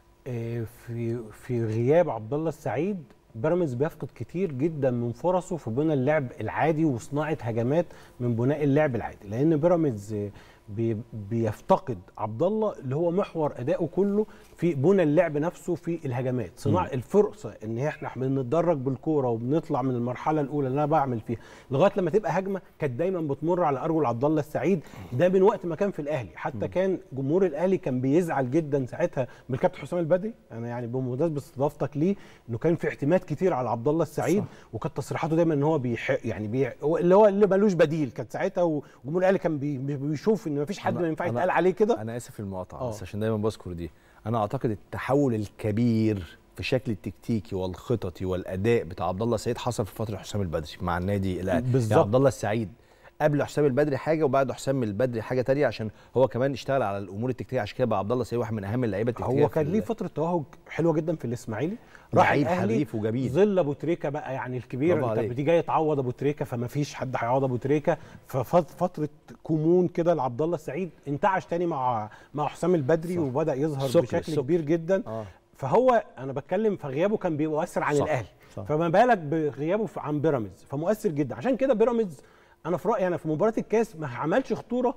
آه، في في غياب عبد الله السعيد بيراميدز بيفقد كتير جدا من فرصه في بناء اللعب العادي وصناعه هجمات من بناء اللعب العادي لان بيراميدز آه، بي- بيفتقد عبد الله اللي هو محور ادائه كله في بنى اللعب نفسه في الهجمات صناعه الفرصه ان احنا بنتدرج بالكوره وبنطلع من المرحله الاولى اللي انا بعمل فيها لغايه لما تبقى هجمه كانت دايما بتمر على ارجل عبد الله السعيد ده من وقت ما كان في الاهلي حتى كان جمهور الاهلي كان بيزعل جدا ساعتها من الكابتن حسام البدري انا يعني بمناسبه استضافتك ليه انه كان في اعتماد كتير على عبد الله السعيد وكانت تصريحاته دايما ان هو بيح يعني بي هو اللي هو اللي ملوش بديل كانت ساعتها وجمهور الاهلي كان بي بيشوف ان مفيش حد أنا- ما ينفع أنا- يتقال عليه كده انا اسف في المقاطعه آه. بس عشان دايما بذكر دي انا اعتقد التحول الكبير في الشكل التكتيكي والخططي والاداء بتاع عبد الله السعيد حصل في فتره حسام البدري مع النادي الاهلي بالظبط. يعني عبد الله السعيد قبل حسام البدري حاجه وبعد حسام البدري حاجه تانية عشان هو كمان اشتغل على الامور التكتيكيه عشان كده بقى عبد الله السعيد واحد من اهم اللعيبه التكتيكيه هو في كان ليه ال- فتره توهج حلوه جدا في الاسماعيلي راح لعيب الاهلي حريف وجميل. ظل ابو تريكه بقى يعني الكبير برافو انت عليك. بتيجي جاي تعوض ابو تريكه فما فيش حد هيعوض ابو تريكه ففتره كمون كده لعبد الله السعيد انتعش تاني مع مع حسام البدري صح. وبدا يظهر السكر- بشكل السكر. كبير جدا اه فهو انا بتكلم فغيابه كان بيؤثر عن صح، الاهلي صح. فما بالك بغيابه في- عن بيراميدز فمؤثر جدا عشان كده بيراميدز انا في رايي انا في مباراه الكاس ما عملش خطوره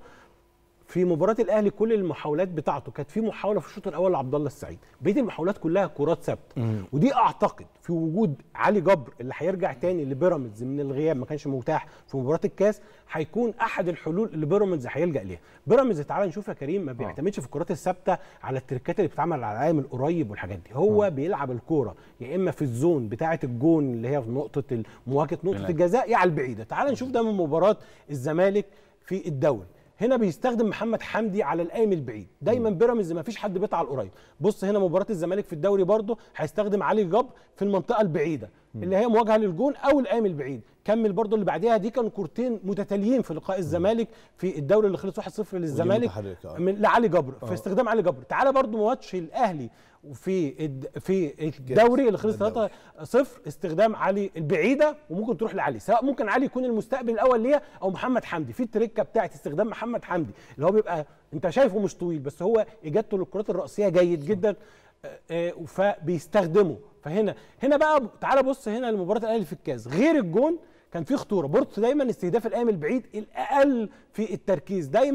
في مباراه الاهلي كل المحاولات بتاعته كانت في محاوله في الشوط الاول لعبد الله السعيد بقيه المحاولات كلها كرات ثابته ودي اعتقد في وجود علي جبر اللي هيرجع تاني لبيراميدز من الغياب ما كانش متاح في مباراه الكاس هيكون احد الحلول اللي بيراميدز هيلجا ليها بيراميدز تعالى نشوف يا كريم ما بيعتمدش في الكرات الثابته على التركات اللي بتتعمل على العالم القريب والحاجات دي هو آه. بيلعب الكوره يا اما في الزون بتاعه الجون اللي هي في نقطه ال- مواجهه نقطه هناك. الجزاء يا على البعيده تعال نشوف ده من مباراه الزمالك في الدوري هنا بيستخدم محمد حمدي على القايم البعيد دايما بيراميدز ما فيش حد بيطلع على القريب بص هنا مباراه الزمالك في الدوري برضه هيستخدم علي جبر في المنطقه البعيده اللي هي مواجهه للجون او القايم البعيد كمل برضه اللي بعديها دي كانوا كورتين متتاليين في لقاء الزمالك في الدوري اللي خلص 1-0 للزمالك متحركة، آه. من لعلي جبر في استخدام علي جبر تعالى برضه ماتش الاهلي وفي الد... في الدوري اللي خلص 3 0 استخدام علي البعيده وممكن تروح لعلي سواء ممكن علي يكون المستقبل الاول ليها او محمد حمدي في التركه بتاعت استخدام محمد حمدي اللي هو بيبقى انت شايفه مش طويل بس هو اجابته للكرات الراسيه جيد جدا آه، آه، فبيستخدمه فهنا هنا بقى تعالى بص هنا لمباراه الاهلي في الكاس غير الجون كان في خطوره بورتو دايما استهداف القائم البعيد الاقل في التركيز دايما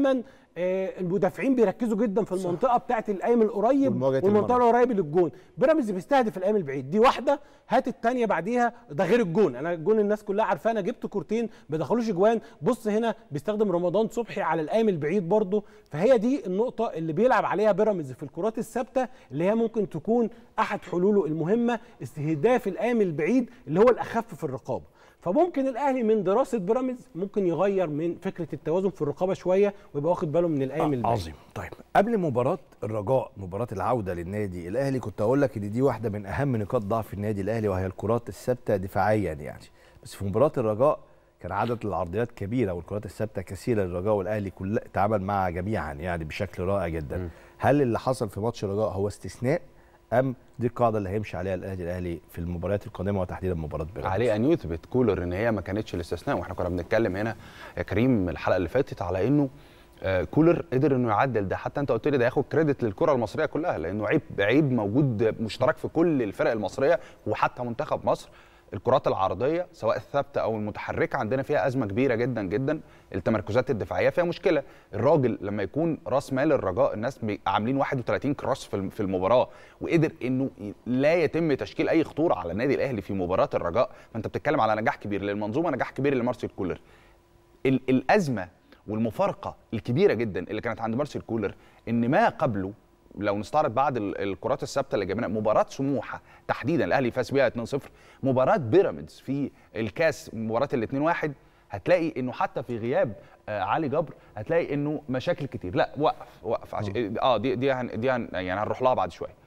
آه، المدافعين بيركزوا جدا في المنطقه بتاعه القايم القريب والمواجهة والمنطقه المرمى. القريب للجون بيراميدز بيستهدف القايم البعيد دي واحده هات الثانيه بعديها ده غير الجون انا الجون الناس كلها عارفاه انا جبت كورتين ما دخلوش اجوان بص هنا بيستخدم رمضان صبحي على القايم البعيد برضه فهي دي النقطه اللي بيلعب عليها بيراميدز في الكرات الثابته اللي هي ممكن تكون احد حلوله المهمه استهداف القايم البعيد اللي هو الاخف في الرقابه فممكن الاهلي من دراسه بيراميدز ممكن يغير من فكره التوازن في الرقابه شويه ويبقى واخد باله من القايم البعيد عظيم طيب قبل مباراة الرجاء مباراة العودة للنادي الأهلي كنت أقول لك إن دي واحدة من أهم نقاط ضعف النادي الأهلي وهي الكرات الثابتة دفاعيا يعني بس في مباراة الرجاء كان عدد العرضيات كبيرة والكرات الثابتة كثيرة للرجاء والأهلي كل تعامل معها جميعا يعني بشكل رائع جدا هل اللي حصل في ماتش الرجاء هو استثناء أم دي القاعدة اللي هيمشي عليها الأهلي الأهلي في المباريات القادمة وتحديدا مباراة بيراميدز عليه ان يثبت كولر ان هي ما كانتش الاستثناء واحنا كنا بنتكلم هنا يا كريم الحلقه اللي فاتت على انه آه، كولر قدر انه يعدل ده حتى انت قلت لي ده ياخد كريدت للكره المصريه كلها لانه عيب عيب موجود مشترك في كل الفرق المصريه وحتى منتخب مصر الكرات العرضيه سواء الثابته او المتحركه عندنا فيها ازمه كبيره جدا جدا التمركزات الدفاعيه فيها مشكله الراجل لما يكون راس مال الرجاء الناس بي- عاملين 31 كراس في الم- في المباراه وقدر انه ي- لا يتم تشكيل اي خطوره على النادي الاهلي في مباراه الرجاء فانت بتتكلم على نجاح كبير للمنظومه نجاح كبير لمارسيل كولر ال- الازمه والمفارقه الكبيره جدا اللي كانت عند مارسيل كولر ان ما قبله لو نستعرض بعد ال- الكرات الثابته اللي جابناها مباراه سموحه تحديدا الاهلي فاز بيها 2-0 مباراه بيراميدز في الكاس مباراه ال 2-1 هتلاقي انه حتى في غياب آه علي جبر هتلاقي انه مشاكل كتير لا وقف وقف عشان اه دي دي هن دي هن يعني هنروح لها بعد شويه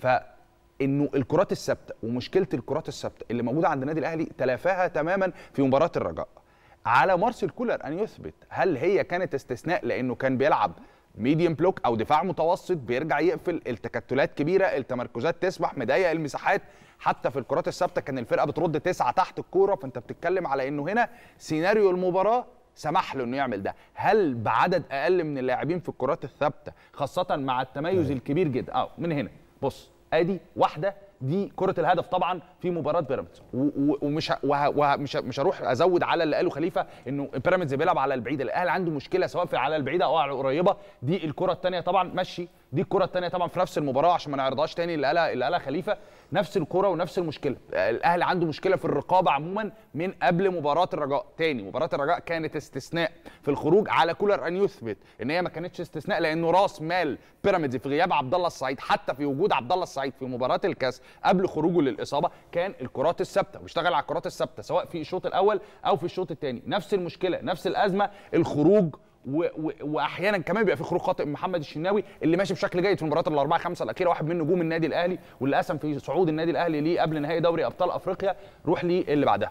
فانه الكرات الثابته ومشكله الكرات الثابته اللي موجوده عند النادي الاهلي تلافاها تماما في مباراه الرجاء على مارسيل كولر ان يثبت هل هي كانت استثناء لانه كان بيلعب ميديم بلوك او دفاع متوسط بيرجع يقفل التكتلات كبيره التمركزات تسمح مضيق المساحات حتى في الكرات الثابته كان الفرقه بترد تسعه تحت الكوره فانت بتتكلم على انه هنا سيناريو المباراه سمح له انه يعمل ده هل بعدد اقل من اللاعبين في الكرات الثابته خاصه مع التميز الكبير جدا اه من هنا بص ادي واحده دي كرة الهدف طبعا في مباراة بيراميدز و- و- ومش ه- وه- وه- مش ه- مش هروح ازود على اللي قاله خليفة انه بيراميدز بيلعب على البعيدة الاهلي عنده مشكلة سواء في على البعيدة او على القريبة دي الكرة الثانية طبعا مشي دي الكرة الثانية طبعا في نفس المباراة عشان ما نعرضهاش تاني اللي قالها اللي قالها خليفة نفس الكرة ونفس المشكلة الاهلي عنده مشكلة في الرقابة عموما من قبل مباراة الرجاء تاني مباراة الرجاء كانت استثناء في الخروج على كولر ان يثبت ان هي ما كانتش استثناء لانه راس مال بيراميدز في غياب عبد الله السعيد حتى في وجود عبد الله السعيد في مباراه الكاس قبل خروجه للاصابه كان الكرات الثابته واشتغل على الكرات الثابته سواء في الشوط الاول او في الشوط الثاني نفس المشكله نفس الازمه الخروج و و واحيانا كمان بيبقى في خروج خاطئ من محمد الشناوي اللي ماشي بشكل جيد في المباريات الاربعه خمسه الاخيره واحد من نجوم النادي الاهلي واللي قسم في صعود النادي الاهلي ليه قبل نهائي دوري ابطال افريقيا روح ليه اللي بعدها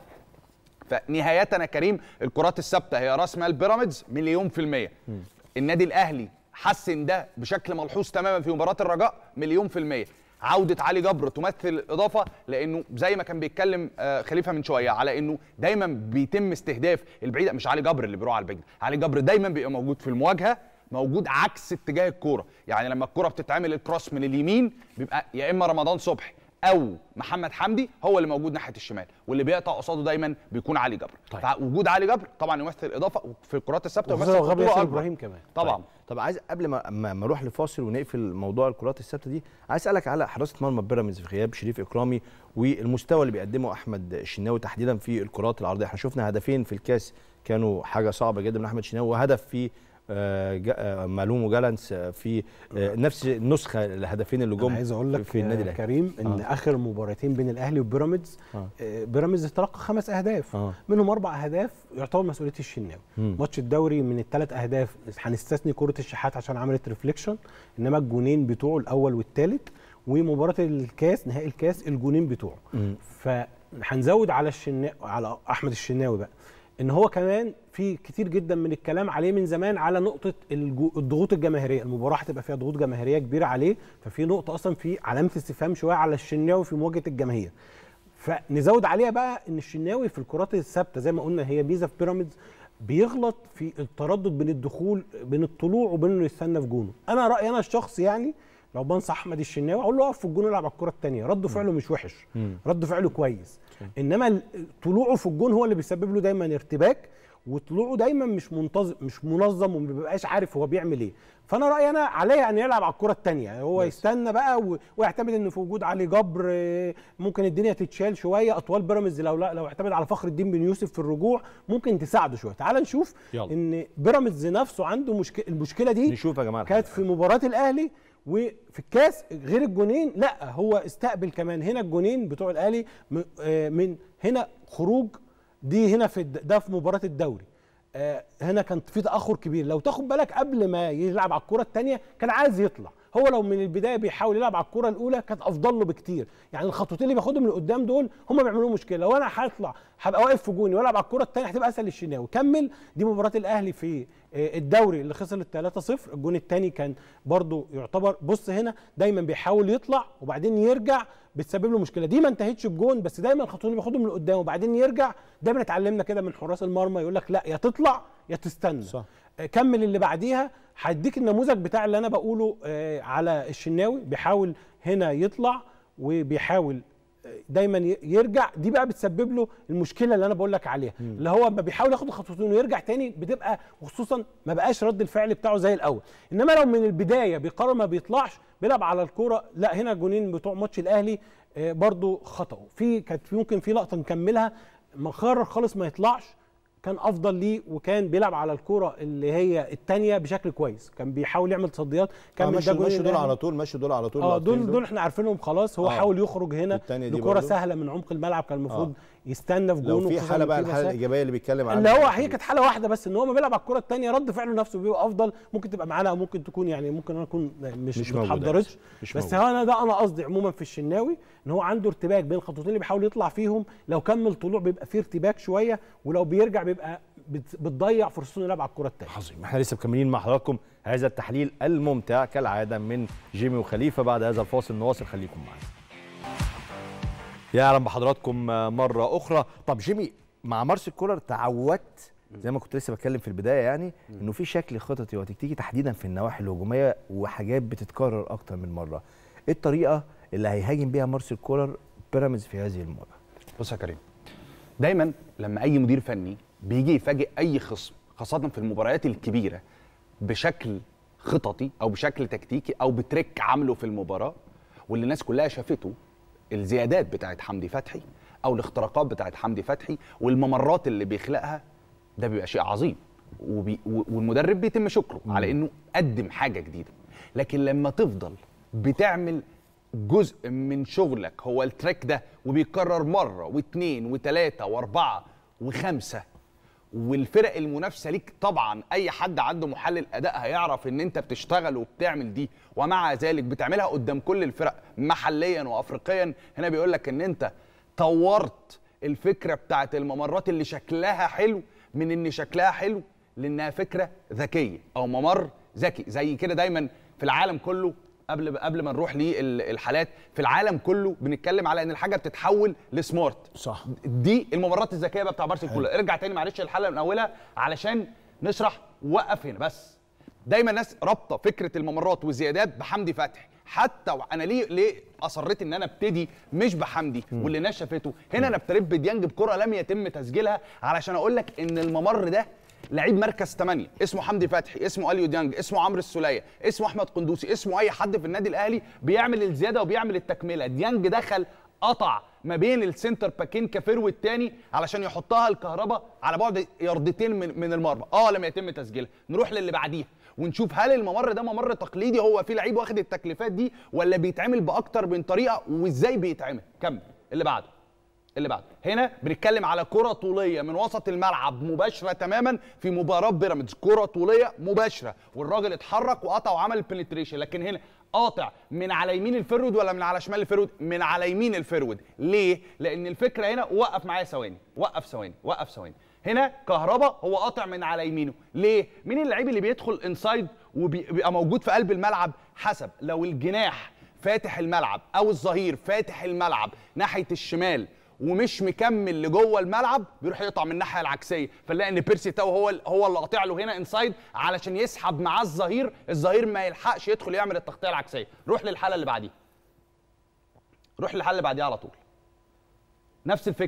فنهاية يا كريم الكرات الثابته هي راس مال بيراميدز مليون في الميه النادي الاهلي حسن ده بشكل ملحوظ تماما في مباراه الرجاء مليون في الميه عودة علي جبر تمثل إضافة لأنه زي ما كان بيتكلم آه، خليفة من شوية على إنه دايما بيتم استهداف البعيدة مش علي جبر اللي بيروح على البعيدة علي جبر دايما بيبقى موجود في المواجهة موجود عكس اتجاه الكورة يعني لما الكورة بتتعمل الكروس من اليمين بيبقى يا إما رمضان صبحي او محمد حمدي هو اللي موجود ناحيه الشمال واللي بيقطع قصاده دايما بيكون علي جبر طيب. فوجود علي جبر طبعا يمثل اضافه في الكرات الثابته وخصوصا ويمثل لو غاب خطوره ياسر اكبر ابراهيم كمان طبعا طب عايز قبل ما ما ما اروح لفاصل ونقفل موضوع الكرات الثابته دي عايز اسالك على حراسه مرمى بيراميدز في غياب شريف اكرامي والمستوى اللي بيقدمه احمد الشناوي تحديدا في الكرات العرضيه احنا شفنا هدفين في الكاس كانوا حاجه صعبه جدا من احمد الشناوي وهدف في آه، جا- آه، مالوم وجالانس آه، في آه، نفس النسخه الهدفين اللي انا جم عايز اقول لك في النادي يا الاهلي كريم ان آه. اخر مباراتين بين الاهلي وبيراميدز آه. آه، بيراميدز تلقى خمس اهداف آه. منهم اربع اهداف يعتبر مسؤوليه الشناوي مم. ماتش الدوري من الثلاث اهداف هنستثني كره الشحات عشان عملت ريفليكشن انما الجونين بتوعه الاول والثالث ومباراه الكاس نهائي الكاس الجونين بتوعه مم. فهنزود على الشناوي على احمد الشناوي بقى ان هو كمان في كتير جدا من الكلام عليه من زمان على نقطه الجو- الضغوط الجماهيريه المباراه هتبقى فيها ضغوط جماهيريه كبيره عليه ففي نقطه اصلا في علامه استفهام شويه على الشناوي في مواجهه الجماهير فنزود عليها بقى ان الشناوي في الكرات الثابته زي ما قلنا هي ميزه في بيراميدز بيغلط في التردد بين الدخول بين الطلوع وبين انه يستنى في جونه انا رايي انا الشخصي يعني لو بنصح احمد الشناوي اقول له اقف في الجون والعب على الكره الثانيه رد فعله مش وحش رد فعله كويس انما ال- طلوعه في الجون هو اللي بيسبب له دايما ارتباك وطلوعه دايما مش منتظم مش منظم وما بيبقاش عارف هو بيعمل ايه فانا رايي انا عليه ان يلعب على الكره الثانيه يعني هو يستنى بقى و- ويعتمد ان في وجود علي جبر آه، ممكن الدنيا تتشال شويه اطوال بيراميدز لو لا لو اعتمد على فخر الدين بن يوسف في الرجوع ممكن تساعده شويه تعال نشوف يلا. ان بيراميدز نفسه عنده مشكله المشكله دي نشوف يا جماعه كانت في مباراه الاهلي وفي الكاس غير الجونين لا هو استقبل كمان هنا الجونين بتوع الاهلي م- آه، من هنا خروج دي هنا في الد- ده في مباراه الدوري آه، هنا كان في تاخر كبير لو تاخد بالك قبل ما يلعب على الكره الثانيه كان عايز يطلع هو لو من البدايه بيحاول يلعب على الكره الاولى كانت افضل له بكتير يعني الخطوتين اللي بياخدهم من قدام دول هم بيعملوا له مشكله لو انا هطلع هبقى واقف في جوني والعب على الكره الثانيه هتبقى اسهل للشناوي كمل دي مباراه الاهلي في آه، الدوري اللي خسر 3-0 الجون الثاني كان برضو يعتبر بص هنا دايما بيحاول يطلع وبعدين يرجع بتسبب له مشكله دي ما انتهتش بجون بس دايما الخطوتين اللي بياخدهم من قدام وبعدين يرجع دايما اتعلمنا كده من حراس المرمى يقول لك لا يا تطلع يا تستنى صح. آه، كمل اللي بعديها هديك النموذج بتاع اللي انا بقوله آه، على الشناوي بيحاول هنا يطلع وبيحاول آه، دايما ي- يرجع دي بقى بتسبب له المشكله اللي انا بقول لك عليها اللي هو لما بيحاول ياخد خطوتين ويرجع تاني بتبقى وخصوصا ما بقاش رد الفعل بتاعه زي الاول انما لو من البدايه بيقرر ما بيطلعش بيلعب على الكوره لا هنا الجونين بتوع ماتش الاهلي آه، برضو خطأوا في كانت في- ممكن في لقطه نكملها ما قرر خالص ما يطلعش كان افضل ليه وكان بيلعب على الكوره اللي هي الثانيه بشكل كويس كان بيحاول يعمل تصديات كان آه، من ده مشوا جون مشوا دول الأهلي. على طول مشوا دول على طول اه اللقطتين دول دول احنا عارفينهم خلاص هو آه. حاول يخرج هنا والتانية دي لكره برضو. سهله من عمق الملعب كان المفروض آه. يستنى في لو جونه في خصوصاً حاله إن بقى في الحاله مسافة. الايجابيه اللي بيتكلم عنها اللي هو هي كانت حاله واحده بس ان هو ما بيلعب على الكره الثانيه رد فعله نفسه بيبقى افضل ممكن تبقى معانا او ممكن تكون يعني ممكن انا اكون مش, مش مش موجودة متحضرتش بس. مش بس موجودة. هو انا ده انا قصدي عموما في الشناوي ان هو عنده ارتباك بين الخطوتين اللي بيحاول يطلع فيهم لو كمل طلوع بيبقى فيه ارتباك شويه ولو بيرجع بيبقى بت- بتضيع فرصته انه يلعب على الكره الثانيه عظيم احنا لسه مكملين مع حضراتكم هذا التحليل الممتع كالعاده من جيمي وخليفه بعد هذا الفاصل نواصل خليكم معنا يا اهلا بحضراتكم مره اخرى طب جيمي مع مارسيل كولر تعودت زي ما كنت لسه بتكلم في البدايه يعني انه في شكل خططي وتكتيكي تحديدا في النواحي الهجوميه وحاجات بتتكرر اكتر من مره ايه الطريقه اللي هيهاجم بيها مارسيل كولر بيراميدز في هذه المواجهه بص يا كريم دايما لما اي مدير فني بيجي يفاجئ اي خصم خاصه في المباريات الكبيره بشكل خططي او بشكل تكتيكي او بتريك عامله في المباراه واللي الناس كلها شافته الزيادات بتاعت حمدي فتحي او الاختراقات بتاعت حمدي فتحي والممرات اللي بيخلقها ده بيبقى شيء عظيم وبي و- والمدرب بيتم شكره على انه قدم حاجه جديده لكن لما تفضل بتعمل جزء من شغلك هو التراك ده وبيكرر مره واثنين وثلاثه واربعه وخمسه والفرق المنافسه ليك طبعا اي حد عنده محلل اداء هيعرف ان انت بتشتغل وبتعمل دي ومع ذلك بتعملها قدام كل الفرق محليا وافريقيا هنا بيقول لك ان انت طورت الفكره بتاعت الممرات اللي شكلها حلو من ان شكلها حلو لانها فكره ذكيه او ممر ذكي زي كده دايما في العالم كله قبل قبل ما نروح للحالات في العالم كله بنتكلم على ان الحاجه بتتحول لسمارت صح. دي الممرات الذكيه بقى بتاع مارسيل كولر ارجع تاني معلش الحلقه من اولها علشان نشرح وقف هنا بس دايما الناس رابطه فكره الممرات والزيادات بحمدي فتحي حتى وانا ليه ليه اصريت ان انا ابتدي مش بحمدي واللي الناس شافته هنا انا ابتديت بديانج بكره لم يتم تسجيلها علشان اقول لك ان الممر ده لعيب مركز 8 اسمه حمدي فتحي اسمه اليو ديانج اسمه عمرو السوليه اسمه احمد قندوسي اسمه اي حد في النادي الاهلي بيعمل الزياده وبيعمل التكمله ديانج دخل قطع ما بين السنتر باكين كفيرو الثاني علشان يحطها الكهرباء على بعد ياردتين من من المرمى اه لم يتم تسجيلها نروح للي بعديها ونشوف هل الممر ده ممر تقليدي هو في لعيب واخد التكليفات دي ولا بيتعمل باكتر من طريقه وازاي بيتعمل كمل اللي بعده اللي بعده هنا بنتكلم على كرة طولية من وسط الملعب مباشرة تماما في مباراة بيراميدز كرة طولية مباشرة والراجل اتحرك وقطع وعمل البنتريشن لكن هنا قاطع من على يمين الفرود ولا من على شمال الفرود من على يمين الفرود ليه لان الفكرة هنا وقف معايا ثواني وقف ثواني وقف ثواني هنا كهربا هو قاطع من على يمينه ليه مين اللعيب اللي بيدخل انسايد وبيبقى موجود في قلب الملعب حسب لو الجناح فاتح الملعب او الظهير فاتح الملعب ناحيه الشمال ومش مكمل لجوه الملعب بيروح يقطع من الناحيه العكسيه فنلاقي ان بيرسي تاو هو هو اللي قاطع له هنا انسايد علشان يسحب معاه الظهير الظهير ما يلحقش يدخل يعمل التغطيه العكسيه روح للحاله اللي بعديها روح للحاله اللي بعديها على طول نفس الفكره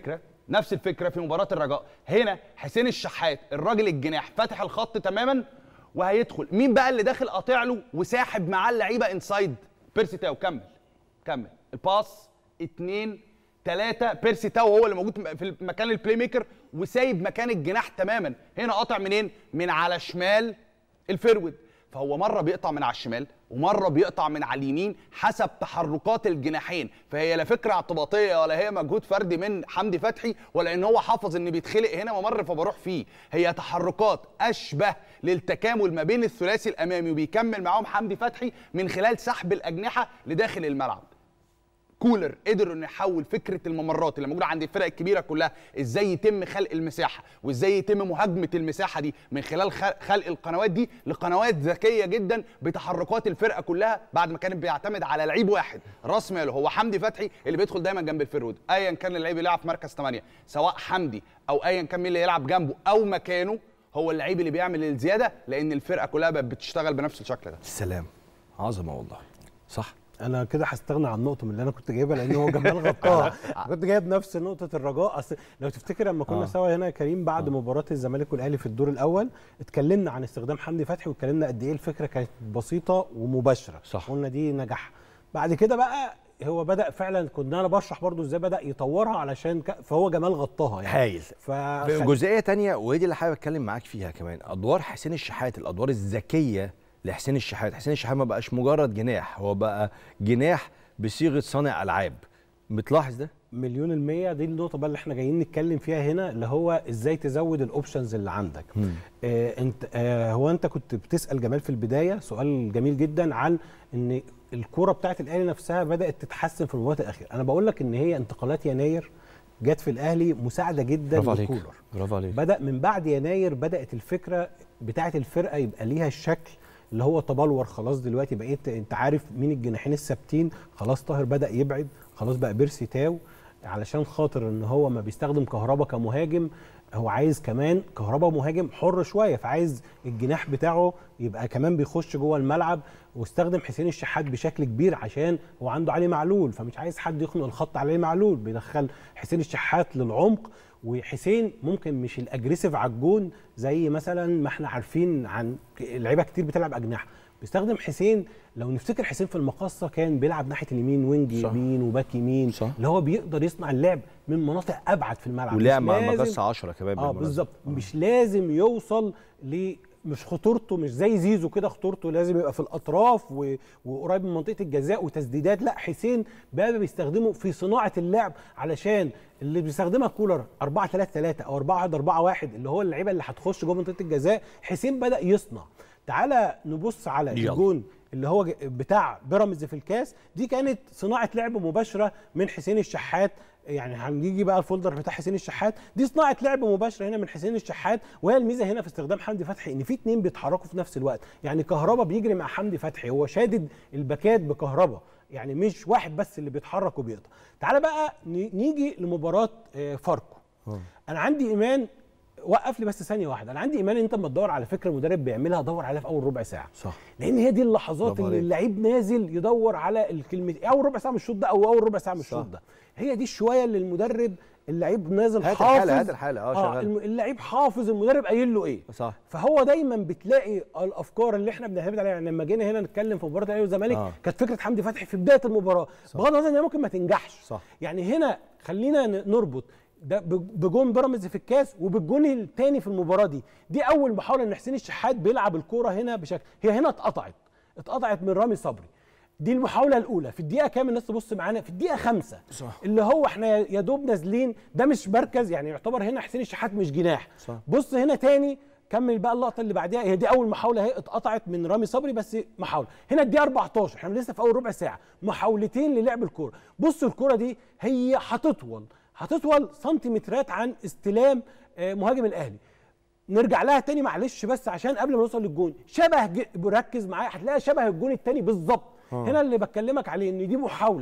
نفس الفكره في مباراه الرجاء هنا حسين الشحات الراجل الجناح فاتح الخط تماما وهيدخل مين بقى اللي داخل قاطع له وساحب معاه اللعيبه انسايد بيرسي تاو كمل كمل الباس اتنين تلاتة بيرسي تاو هو اللي موجود في مكان البلاي ميكر وسايب مكان الجناح تماما هنا قاطع منين من على شمال الفرود فهو مره بيقطع من على الشمال ومره بيقطع من على اليمين حسب تحركات الجناحين فهي لا فكره اعتباطيه ولا هي مجهود فردي من حمدي فتحي ولا ان هو حافظ ان بيتخلق هنا ممر فبروح فيه هي تحركات اشبه للتكامل ما بين الثلاثي الامامي وبيكمل معاهم حمدي فتحي من خلال سحب الاجنحه لداخل الملعب كولر قدر انه يحول فكره الممرات اللي موجوده عند الفرق الكبيره كلها ازاي يتم خلق المساحه وازاي يتم مهاجمه المساحه دي من خلال خلق القنوات دي لقنوات ذكيه جدا بتحركات الفرقه كلها بعد ما كان بيعتمد على لعيب واحد راس ماله هو حمدي فتحي اللي بيدخل دايما جنب الفرود ايا كان اللعيب يلعب في مركز 8 سواء حمدي او ايا كان مين اللي يلعب جنبه او مكانه هو اللعيب اللي بيعمل الزياده لان الفرقه كلها بقت بتشتغل بنفس الشكل ده السلام عظمه والله صح انا كده هستغنى عن نقطه من اللي انا كنت جايبها لان هو جمال غطاها كنت جايب نفس نقطه الرجاء اصل لو تفتكر لما كنا آه. سوا هنا يا كريم بعد مباراه الزمالك والاهلي في الدور الاول اتكلمنا عن استخدام حمدي فتحي واتكلمنا قد ايه الفكره كانت بسيطه ومباشره صح. قلنا دي نجاح بعد كده بقى هو بدا فعلا كنا انا بشرح برضو ازاي بدا يطورها علشان ك... فهو جمال غطاها يعني هايل ف في جزئيه تانية وهي دي اللي حابب اتكلم معاك فيها كمان ادوار حسين الشحات الادوار الذكيه لحسين الشحات حسين الشحات ما بقاش مجرد جناح هو بقى جناح بصيغه صانع العاب بتلاحظ ده مليون المية دي النقطة بقى اللي احنا جايين نتكلم فيها هنا اللي هو ازاي تزود الاوبشنز اللي عندك. آه انت آه هو انت كنت بتسأل جمال في البداية سؤال جميل جدا عن ان الكرة بتاعت الاهلي نفسها بدأت تتحسن في المباريات الأخيرة، أنا بقول لك ان هي انتقالات يناير جت في الاهلي مساعدة جدا برافو عليك لكولر. برافو عليك بدأ من بعد يناير بدأت الفكرة بتاعت الفرقة يبقى ليها الشكل اللي هو تبلور خلاص دلوقتي بقيت انت عارف مين الجناحين الثابتين خلاص طاهر بدأ يبعد خلاص بقى بيرسي تاو علشان خاطر ان هو ما بيستخدم كهربا كمهاجم هو عايز كمان كهربا مهاجم حر شويه فعايز الجناح بتاعه يبقى كمان بيخش جوه الملعب واستخدم حسين الشحات بشكل كبير عشان هو عنده علي معلول فمش عايز حد يخنق الخط على علي معلول بيدخل حسين الشحات للعمق وحسين ممكن مش الاجريسيف على الجون زي مثلا ما احنا عارفين عن لعيبه كتير بتلعب اجنحه بيستخدم حسين لو نفتكر حسين في المقصه كان بيلعب ناحيه اليمين وينج صح. يمين وباك يمين صح. اللي هو بيقدر يصنع اللعب من مناطق ابعد في الملعب ولعب مش مع لازم- المقص 10 كمان اه بالمناسبة. بالظبط مش لازم يوصل ل مش خطورته مش زي زيزو كده خطورته لازم يبقى في الاطراف و... وقريب من منطقه الجزاء وتسديدات لا حسين بقى بيستخدمه في صناعه اللعب علشان اللي بيستخدمها كولر 4 3 3 او 4 1 4 1 اللي هو اللعيبه اللي هتخش جوه منطقه الجزاء حسين بدا يصنع تعالى نبص على يلا. الجون اللي هو ج- بتاع بيراميدز في الكاس دي كانت صناعه لعب مباشره من حسين الشحات يعني هنيجي بقى الفولدر بتاع حسين الشحات دي صناعه لعب مباشره هنا من حسين الشحات وهي الميزه هنا في استخدام حمدي فتحي ان في اتنين بيتحركوا في نفس الوقت يعني كهربا بيجري مع حمدي فتحي هو شادد الباكات بكهربا يعني مش واحد بس اللي بيتحرك وبيقطع تعالى بقى ن- نيجي لمباراه آه، فاركو انا عندي ايمان وقف لي بس ثانيه واحده انا عندي ايمان ان انت لما تدور على فكره المدرب بيعملها دور عليها في اول ربع ساعه صح لان هي دي اللحظات برافو اللي عليك. اللعيب نازل يدور على الكلمه اول ربع ساعه من الشوط ده او اول ربع ساعه من الشوط ده هي دي الشويه اللي المدرب اللعيب نازل هات حافظ الحالة، هات الحالة، اه، شغال. الم- اللعيب حافظ المدرب قايل له ايه صح فهو دايما بتلاقي الافكار اللي احنا بنعتمد عليها يعني لما جينا هنا نتكلم في مباراه الاهلي والزمالك آه. كانت فكره حمدي فتحي في بدايه المباراه بغض النظر ان هي ممكن ما تنجحش صح. يعني هنا خلينا ن- نربط ده ب- بجون بيراميدز في الكاس وبالجون الثاني في المباراه دي دي اول محاوله ان حسين الشحات بيلعب الكوره هنا بشكل هي هنا اتقطعت اتقطعت من رامي صبري دي المحاوله الاولى في الدقيقه كام الناس تبص معانا في الدقيقه خمسة صح. اللي هو احنا يا يا دوب نازلين ده مش مركز يعني يعتبر هنا حسين الشحات مش جناح صح. بص هنا تاني كمل بقى اللقطه اللي بعديها هي دي اول محاوله اهي اتقطعت من رامي صبري بس محاوله هنا الدقيقه 14 احنا لسه في اول ربع ساعه محاولتين للعب الكوره بص الكوره دي هي هتطول هتطول سنتيمترات عن استلام آه، مهاجم الاهلي نرجع لها تاني معلش بس عشان قبل ما نوصل للجون شبه ج- ركز معايا هتلاقيها شبه الجون التاني بالظبط هنا اللي بكلمك عليه ان دي محاوله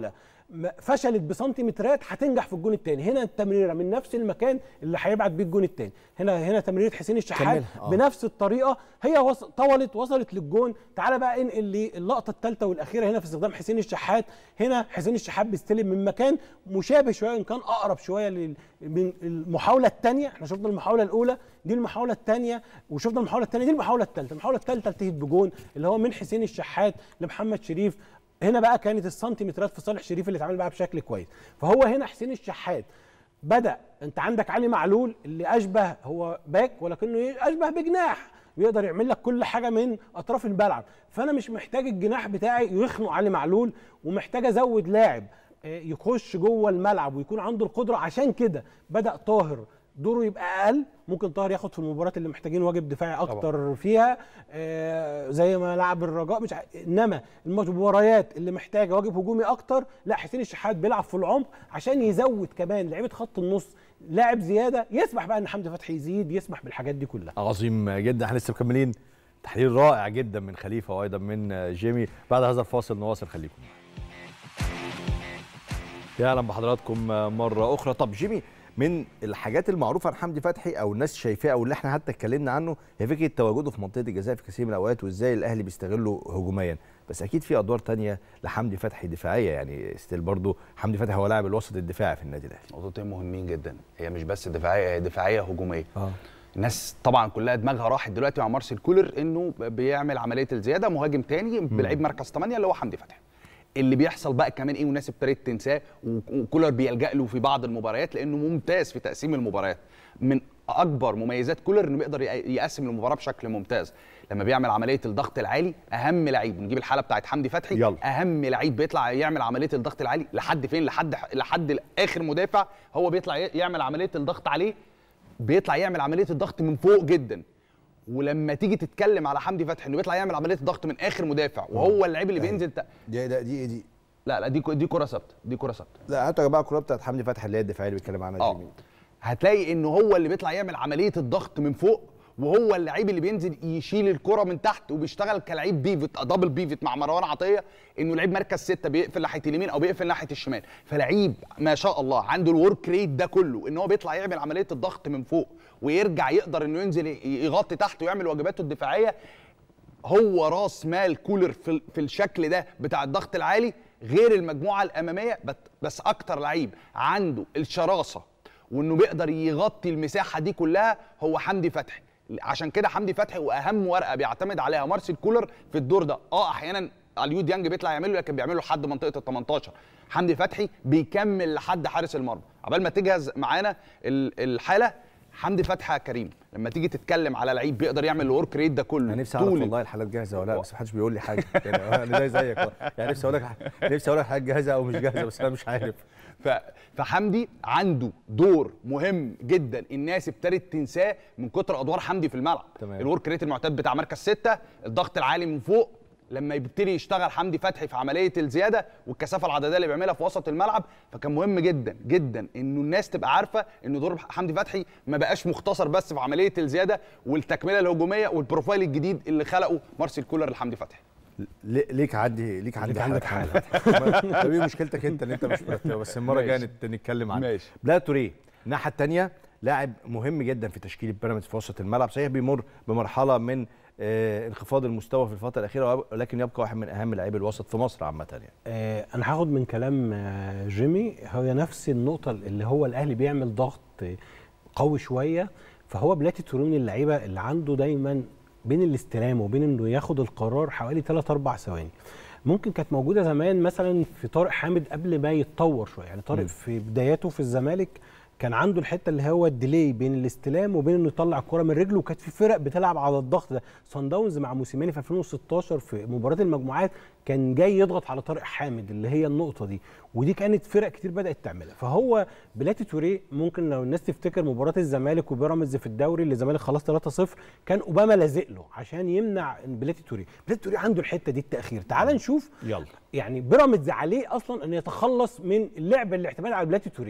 م- فشلت بسنتيمترات هتنجح في الجون الثاني هنا التمريره من نفس المكان اللي هيبعت بيه الجون الثاني هنا هنا تمريره حسين الشحات كملها، آه. بنفس الطريقه هي وص... طولت وصلت للجون تعالى بقى انقل للقطه الثالثه والاخيره هنا في استخدام حسين الشحات هنا حسين الشحات بيستلم من مكان مشابه شويه ان كان اقرب شويه لل... من المحاوله الثانيه احنا شفنا المحاوله الاولى دي المحاوله الثانيه وشفنا المحاوله الثانيه دي المحاوله الثالثه المحاوله الثالثه انتهت بجون اللي هو من حسين الشحات لمحمد شريف هنا بقى كانت السنتيمترات في صالح شريف اللي اتعامل بقى بشكل كويس فهو هنا حسين الشحات بدا انت عندك علي معلول اللي اشبه هو باك ولكنه إيه؟ اشبه بجناح ويقدر يعمل لك كل حاجه من اطراف الملعب فانا مش محتاج الجناح بتاعي يخنق علي معلول ومحتاج ازود لاعب آه، يخش جوه الملعب ويكون عنده القدره عشان كده بدا طاهر دوره يبقى اقل ممكن طاهر ياخد في المباريات اللي محتاجين واجب دفاعي اكتر طبعا. فيها آه زي ما لعب الرجاء مش ع... انما المباريات اللي محتاجه واجب هجومي اكتر لا حسين الشحات بيلعب في العمق عشان يزود كمان لعيبه خط النص لاعب زياده يسمح بقى ان حمدي فتحي يزيد يسمح بالحاجات دي كلها عظيم جدا احنا لسه مكملين تحليل رائع جدا من خليفه وايضا من جيمي بعد هذا الفاصل نواصل خليكم يا اهلا بحضراتكم مره اخرى طب جيمي من الحاجات المعروفه عن حمدي فتحي او الناس شايفاه او اللي احنا حتى اتكلمنا عنه هي فكره تواجده في منطقه الجزاء في كثير من الاوقات وازاي الاهلي بيستغله هجوميا بس اكيد في ادوار تانية لحمدي فتحي دفاعيه يعني ستيل برضه حمدي فتحي هو لاعب الوسط الدفاعي في النادي الاهلي نقطتين مهمين جدا هي مش بس دفاعيه هي دفاعيه هجوميه اه الناس طبعا كلها دماغها راحت دلوقتي مع مارسيل كولر انه بيعمل عمليه الزياده مهاجم تاني بلعيب مركز 8 اللي هو حمدي فتحي اللي بيحصل بقى كمان ايه والناس ابتدت تنساه وكولر بيلجا له في بعض المباريات لانه ممتاز في تقسيم المباريات من اكبر مميزات كولر انه بيقدر يقسم المباراه بشكل ممتاز لما بيعمل عمليه الضغط العالي اهم لعيب نجيب الحاله بتاعت حمدي فتحي يلا. اهم لعيب بيطلع يعمل عمليه الضغط العالي لحد فين لحد لحد اخر مدافع هو بيطلع يعمل عمليه الضغط عليه بيطلع يعمل عمليه الضغط من فوق جدا ولما تيجي تتكلم على حمدي فتحي انه بيطلع يعمل عمليه الضغط من اخر مدافع وهو اللعيب اللي بينزل ت... دي ده دي دي لا لا دي دي كره ثابته دي كره ثابته لا هاتوا يا جماعه الكوره بتاعت حمدي فتحي اللي هي الدفاعيه اللي بيتكلم عنها اه جيمي هتلاقي انه هو اللي بيطلع يعمل عمليه الضغط من فوق وهو اللعيب اللي بينزل يشيل الكره من تحت وبيشتغل كلعيب بيفت دبل بيفت مع مروان عطيه انه لعيب مركز سته بيقفل ناحيه اليمين او بيقفل ناحيه الشمال فلعيب ما شاء الله عنده الورك ريت ده كله ان هو بيطلع يعمل عمليه الضغط من فوق ويرجع يقدر انه ينزل يغطي تحت ويعمل واجباته الدفاعيه هو راس مال كولر في, في الشكل ده بتاع الضغط العالي غير المجموعه الاماميه بس اكتر لعيب عنده الشراسه وانه بيقدر يغطي المساحه دي كلها هو حمدي فتحي عشان كده حمدي فتحي واهم ورقه بيعتمد عليها مارسيل كولر في الدور ده اه احيانا اليو ديانج بيطلع يعمله لكن بيعمله لحد منطقه ال 18 حمدي فتحي بيكمل لحد حارس المرمى عبال ما تجهز معانا الحاله حمدي فتحي يا كريم لما تيجي تتكلم على لعيب بيقدر يعمل الورك ريت ده كله انا نفسي اعرف والله الحالات جاهزه ولا لا بس محدش بيقول لي حاجه يعني انا زي زيك يعني نفسي اقول لك نفسي اقول لك حاجه جاهزه او مش جاهزه بس انا مش عارف ف... فحمدي عنده دور مهم جدا الناس ابتدت تنساه من كتر ادوار حمدي في الملعب تمام. الورك ريت المعتاد بتاع مركز ستة الضغط العالي من فوق لما يبتدي يشتغل حمدي فتحي في عمليه الزياده والكثافه العدديه اللي بيعملها في وسط الملعب فكان مهم جدا جدا انه الناس تبقى عارفه ان دور حمدي فتحي ما بقاش مختصر بس في عمليه الزياده والتكمله الهجوميه والبروفايل الجديد اللي خلقه مارسيل كولر لحمدي فتحي ليك عندي ليك عندي عندك حاله طب ايه مشكلتك انت ان انت مش مرتبه بس المره الجايه نتكلم عنها ماشي بلا توريه الناحيه الثانيه لاعب مهم جدا في تشكيل بيراميدز في وسط الملعب صحيح بيمر بمرحله من آه انخفاض المستوى في الفتره الاخيره ولكن يبقى واحد من اهم لاعبي الوسط في مصر عامه يعني آه انا هاخد من كلام آه جيمي هي نفس النقطه اللي هو الاهلي بيعمل ضغط قوي شويه فهو بلاتي توريه من اللعيبه اللي عنده دايما بين الاستلام وبين انه ياخد القرار حوالي 3 4 ثواني ممكن كانت موجوده زمان مثلا في طارق حامد قبل ما يتطور شويه يعني طارق م. في بداياته في الزمالك كان عنده الحته اللي هو الديلي بين الاستلام وبين انه يطلع الكره من رجله وكانت في فرق بتلعب على الضغط ده صن داونز مع موسيماني في 2016 في مباراه المجموعات كان جاي يضغط على طارق حامد اللي هي النقطه دي ودي كانت فرق كتير بدات تعملها فهو بلاتي توريه ممكن لو الناس تفتكر مباراه الزمالك وبيراميدز في الدوري اللي الزمالك خلاص 3-0 كان اوباما لازق له عشان يمنع بلاتي توريه بلاتي توريه عنده الحته دي التاخير تعال نشوف يلا يعني بيراميدز عليه اصلا ان يتخلص من اللعب الاعتماد على بلاتي توريه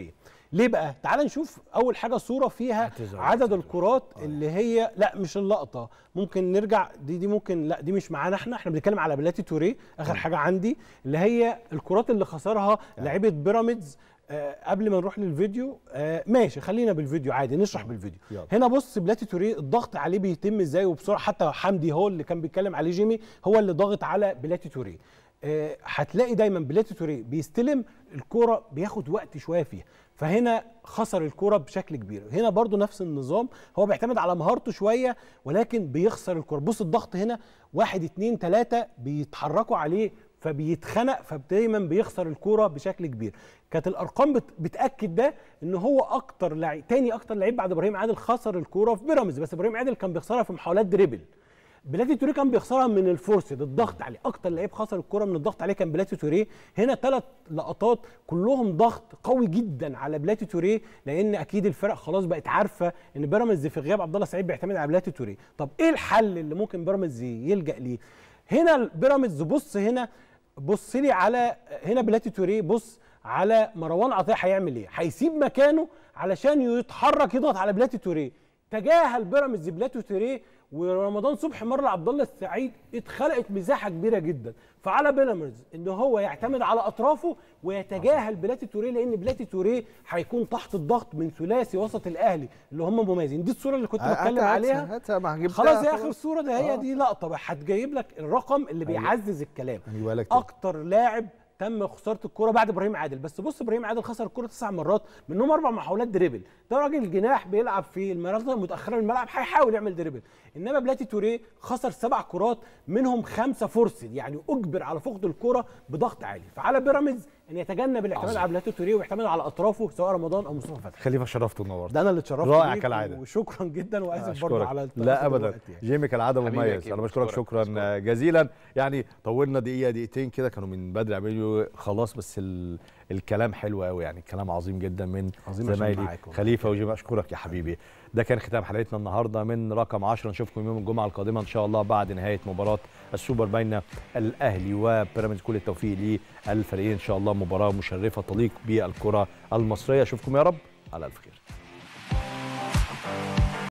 ليه بقى تعال نشوف اول حاجه صوره فيها هتظهر عدد الكرات اللي هي لا مش اللقطه ممكن نرجع دي دي ممكن لا دي مش معانا احنا احنا بنتكلم على بلاتي توريه اخر حاجه عندي اللي هي الكرات اللي خسرها لعيبه بيراميدز آه قبل ما نروح للفيديو آه ماشي خلينا بالفيديو عادي نشرح بالفيديو يلا. هنا بص بلاتي توريه الضغط عليه بيتم ازاي وبسرعه حتى حمدي هو اللي كان بيتكلم عليه جيمي هو اللي ضاغط على بلاتي توريه آه، هتلاقي دايما بلاتي توريه بيستلم الكرة بياخد وقت شويه فيها فهنا خسر الكرة بشكل كبير هنا برضو نفس النظام هو بيعتمد على مهارته شويه ولكن بيخسر الكرة بص الضغط هنا واحد اتنين تلاتة بيتحركوا عليه فبيتخنق فدايما بيخسر الكرة بشكل كبير كانت الارقام بت- بتاكد ده ان هو اكتر لعيب تاني اكتر لعيب بعد ابراهيم عادل خسر الكرة في بيراميدز بس ابراهيم عادل كان بيخسرها في محاولات دريبل بلاتي توريه كان بيخسرها من الفورسد الضغط عليه اكتر لعيب خسر الكره من الضغط عليه كان بلاتي توريه هنا ثلاث لقطات كلهم ضغط قوي جدا على بلاتي توريه لان اكيد الفرق خلاص بقت عارفه ان بيراميدز في غياب عبد الله سعيد بيعتمد على بلاتي توريه طب ايه الحل اللي ممكن بيراميدز يلجا ليه هنا بيراميدز بص هنا بص لي على هنا بلاتي توريه بص على مروان عطيه هيعمل ايه هيسيب مكانه علشان يتحرك يضغط على بلاتي توريه تجاهل بيراميدز بلاتي توريه ورمضان صبحي مر لعبد الله السعيد اتخلقت مساحه كبيره جدا فعلى بيراميدز ان هو يعتمد على اطرافه ويتجاهل بلاتي توريه لان بلاتي توريه هيكون تحت الضغط من ثلاثي وسط الاهلي اللي هم مميزين دي الصوره اللي كنت بتكلم عليها هاتها ما جبتها خلاص يا اخر صوره ده هي آه. دي لقطه بقى هتجيب لك الرقم اللي بيعزز الكلام أيوة لك كده. اكتر لاعب تم خساره الكره بعد ابراهيم عادل بس بص ابراهيم عادل خسر الكره تسع مرات منهم اربع محاولات دريبل ده راجل جناح بيلعب في المناطق المتاخره من الملعب هيحاول يعمل دريبل انما بلاتي توريه خسر سبع كرات منهم خمسه فرصد يعني اجبر على فقد الكره بضغط عالي فعلى بيراميدز ان يتجنب الاعتماد على بلاتي توريه ويعتمد على اطرافه سواء رمضان او مصطفى فتحي خليفه شرفت النهارده ده انا اللي اتشرفت رائع بيك كالعادة. وشكرا جدا واسف برضه أشكرك. على الت- لا أخذ ابدا الوقت يعني. جيمي كالعاده حبيبي يا مميز كيمو، انا بشكرك أشكرك، شكرا أشكرك. جزيلا يعني طولنا دقيقه دقيقتين كده كانوا من بدري عملوا خلاص بس ال... الكلام حلو قوي يعني الكلام عظيم جدا من عظيم عشان زمايلي معاك والله. خليفه وجيمي اشكرك يا حبيبي ده كان ختام حلقتنا النهارده من رقم 10 نشوفكم يوم الجمعه القادمه ان شاء الله بعد نهايه مباراه السوبر بين الاهلي وبيراميدز كل التوفيق للفريقين ان شاء الله مباراه مشرفه تليق بالكره المصريه اشوفكم يا رب على الف خير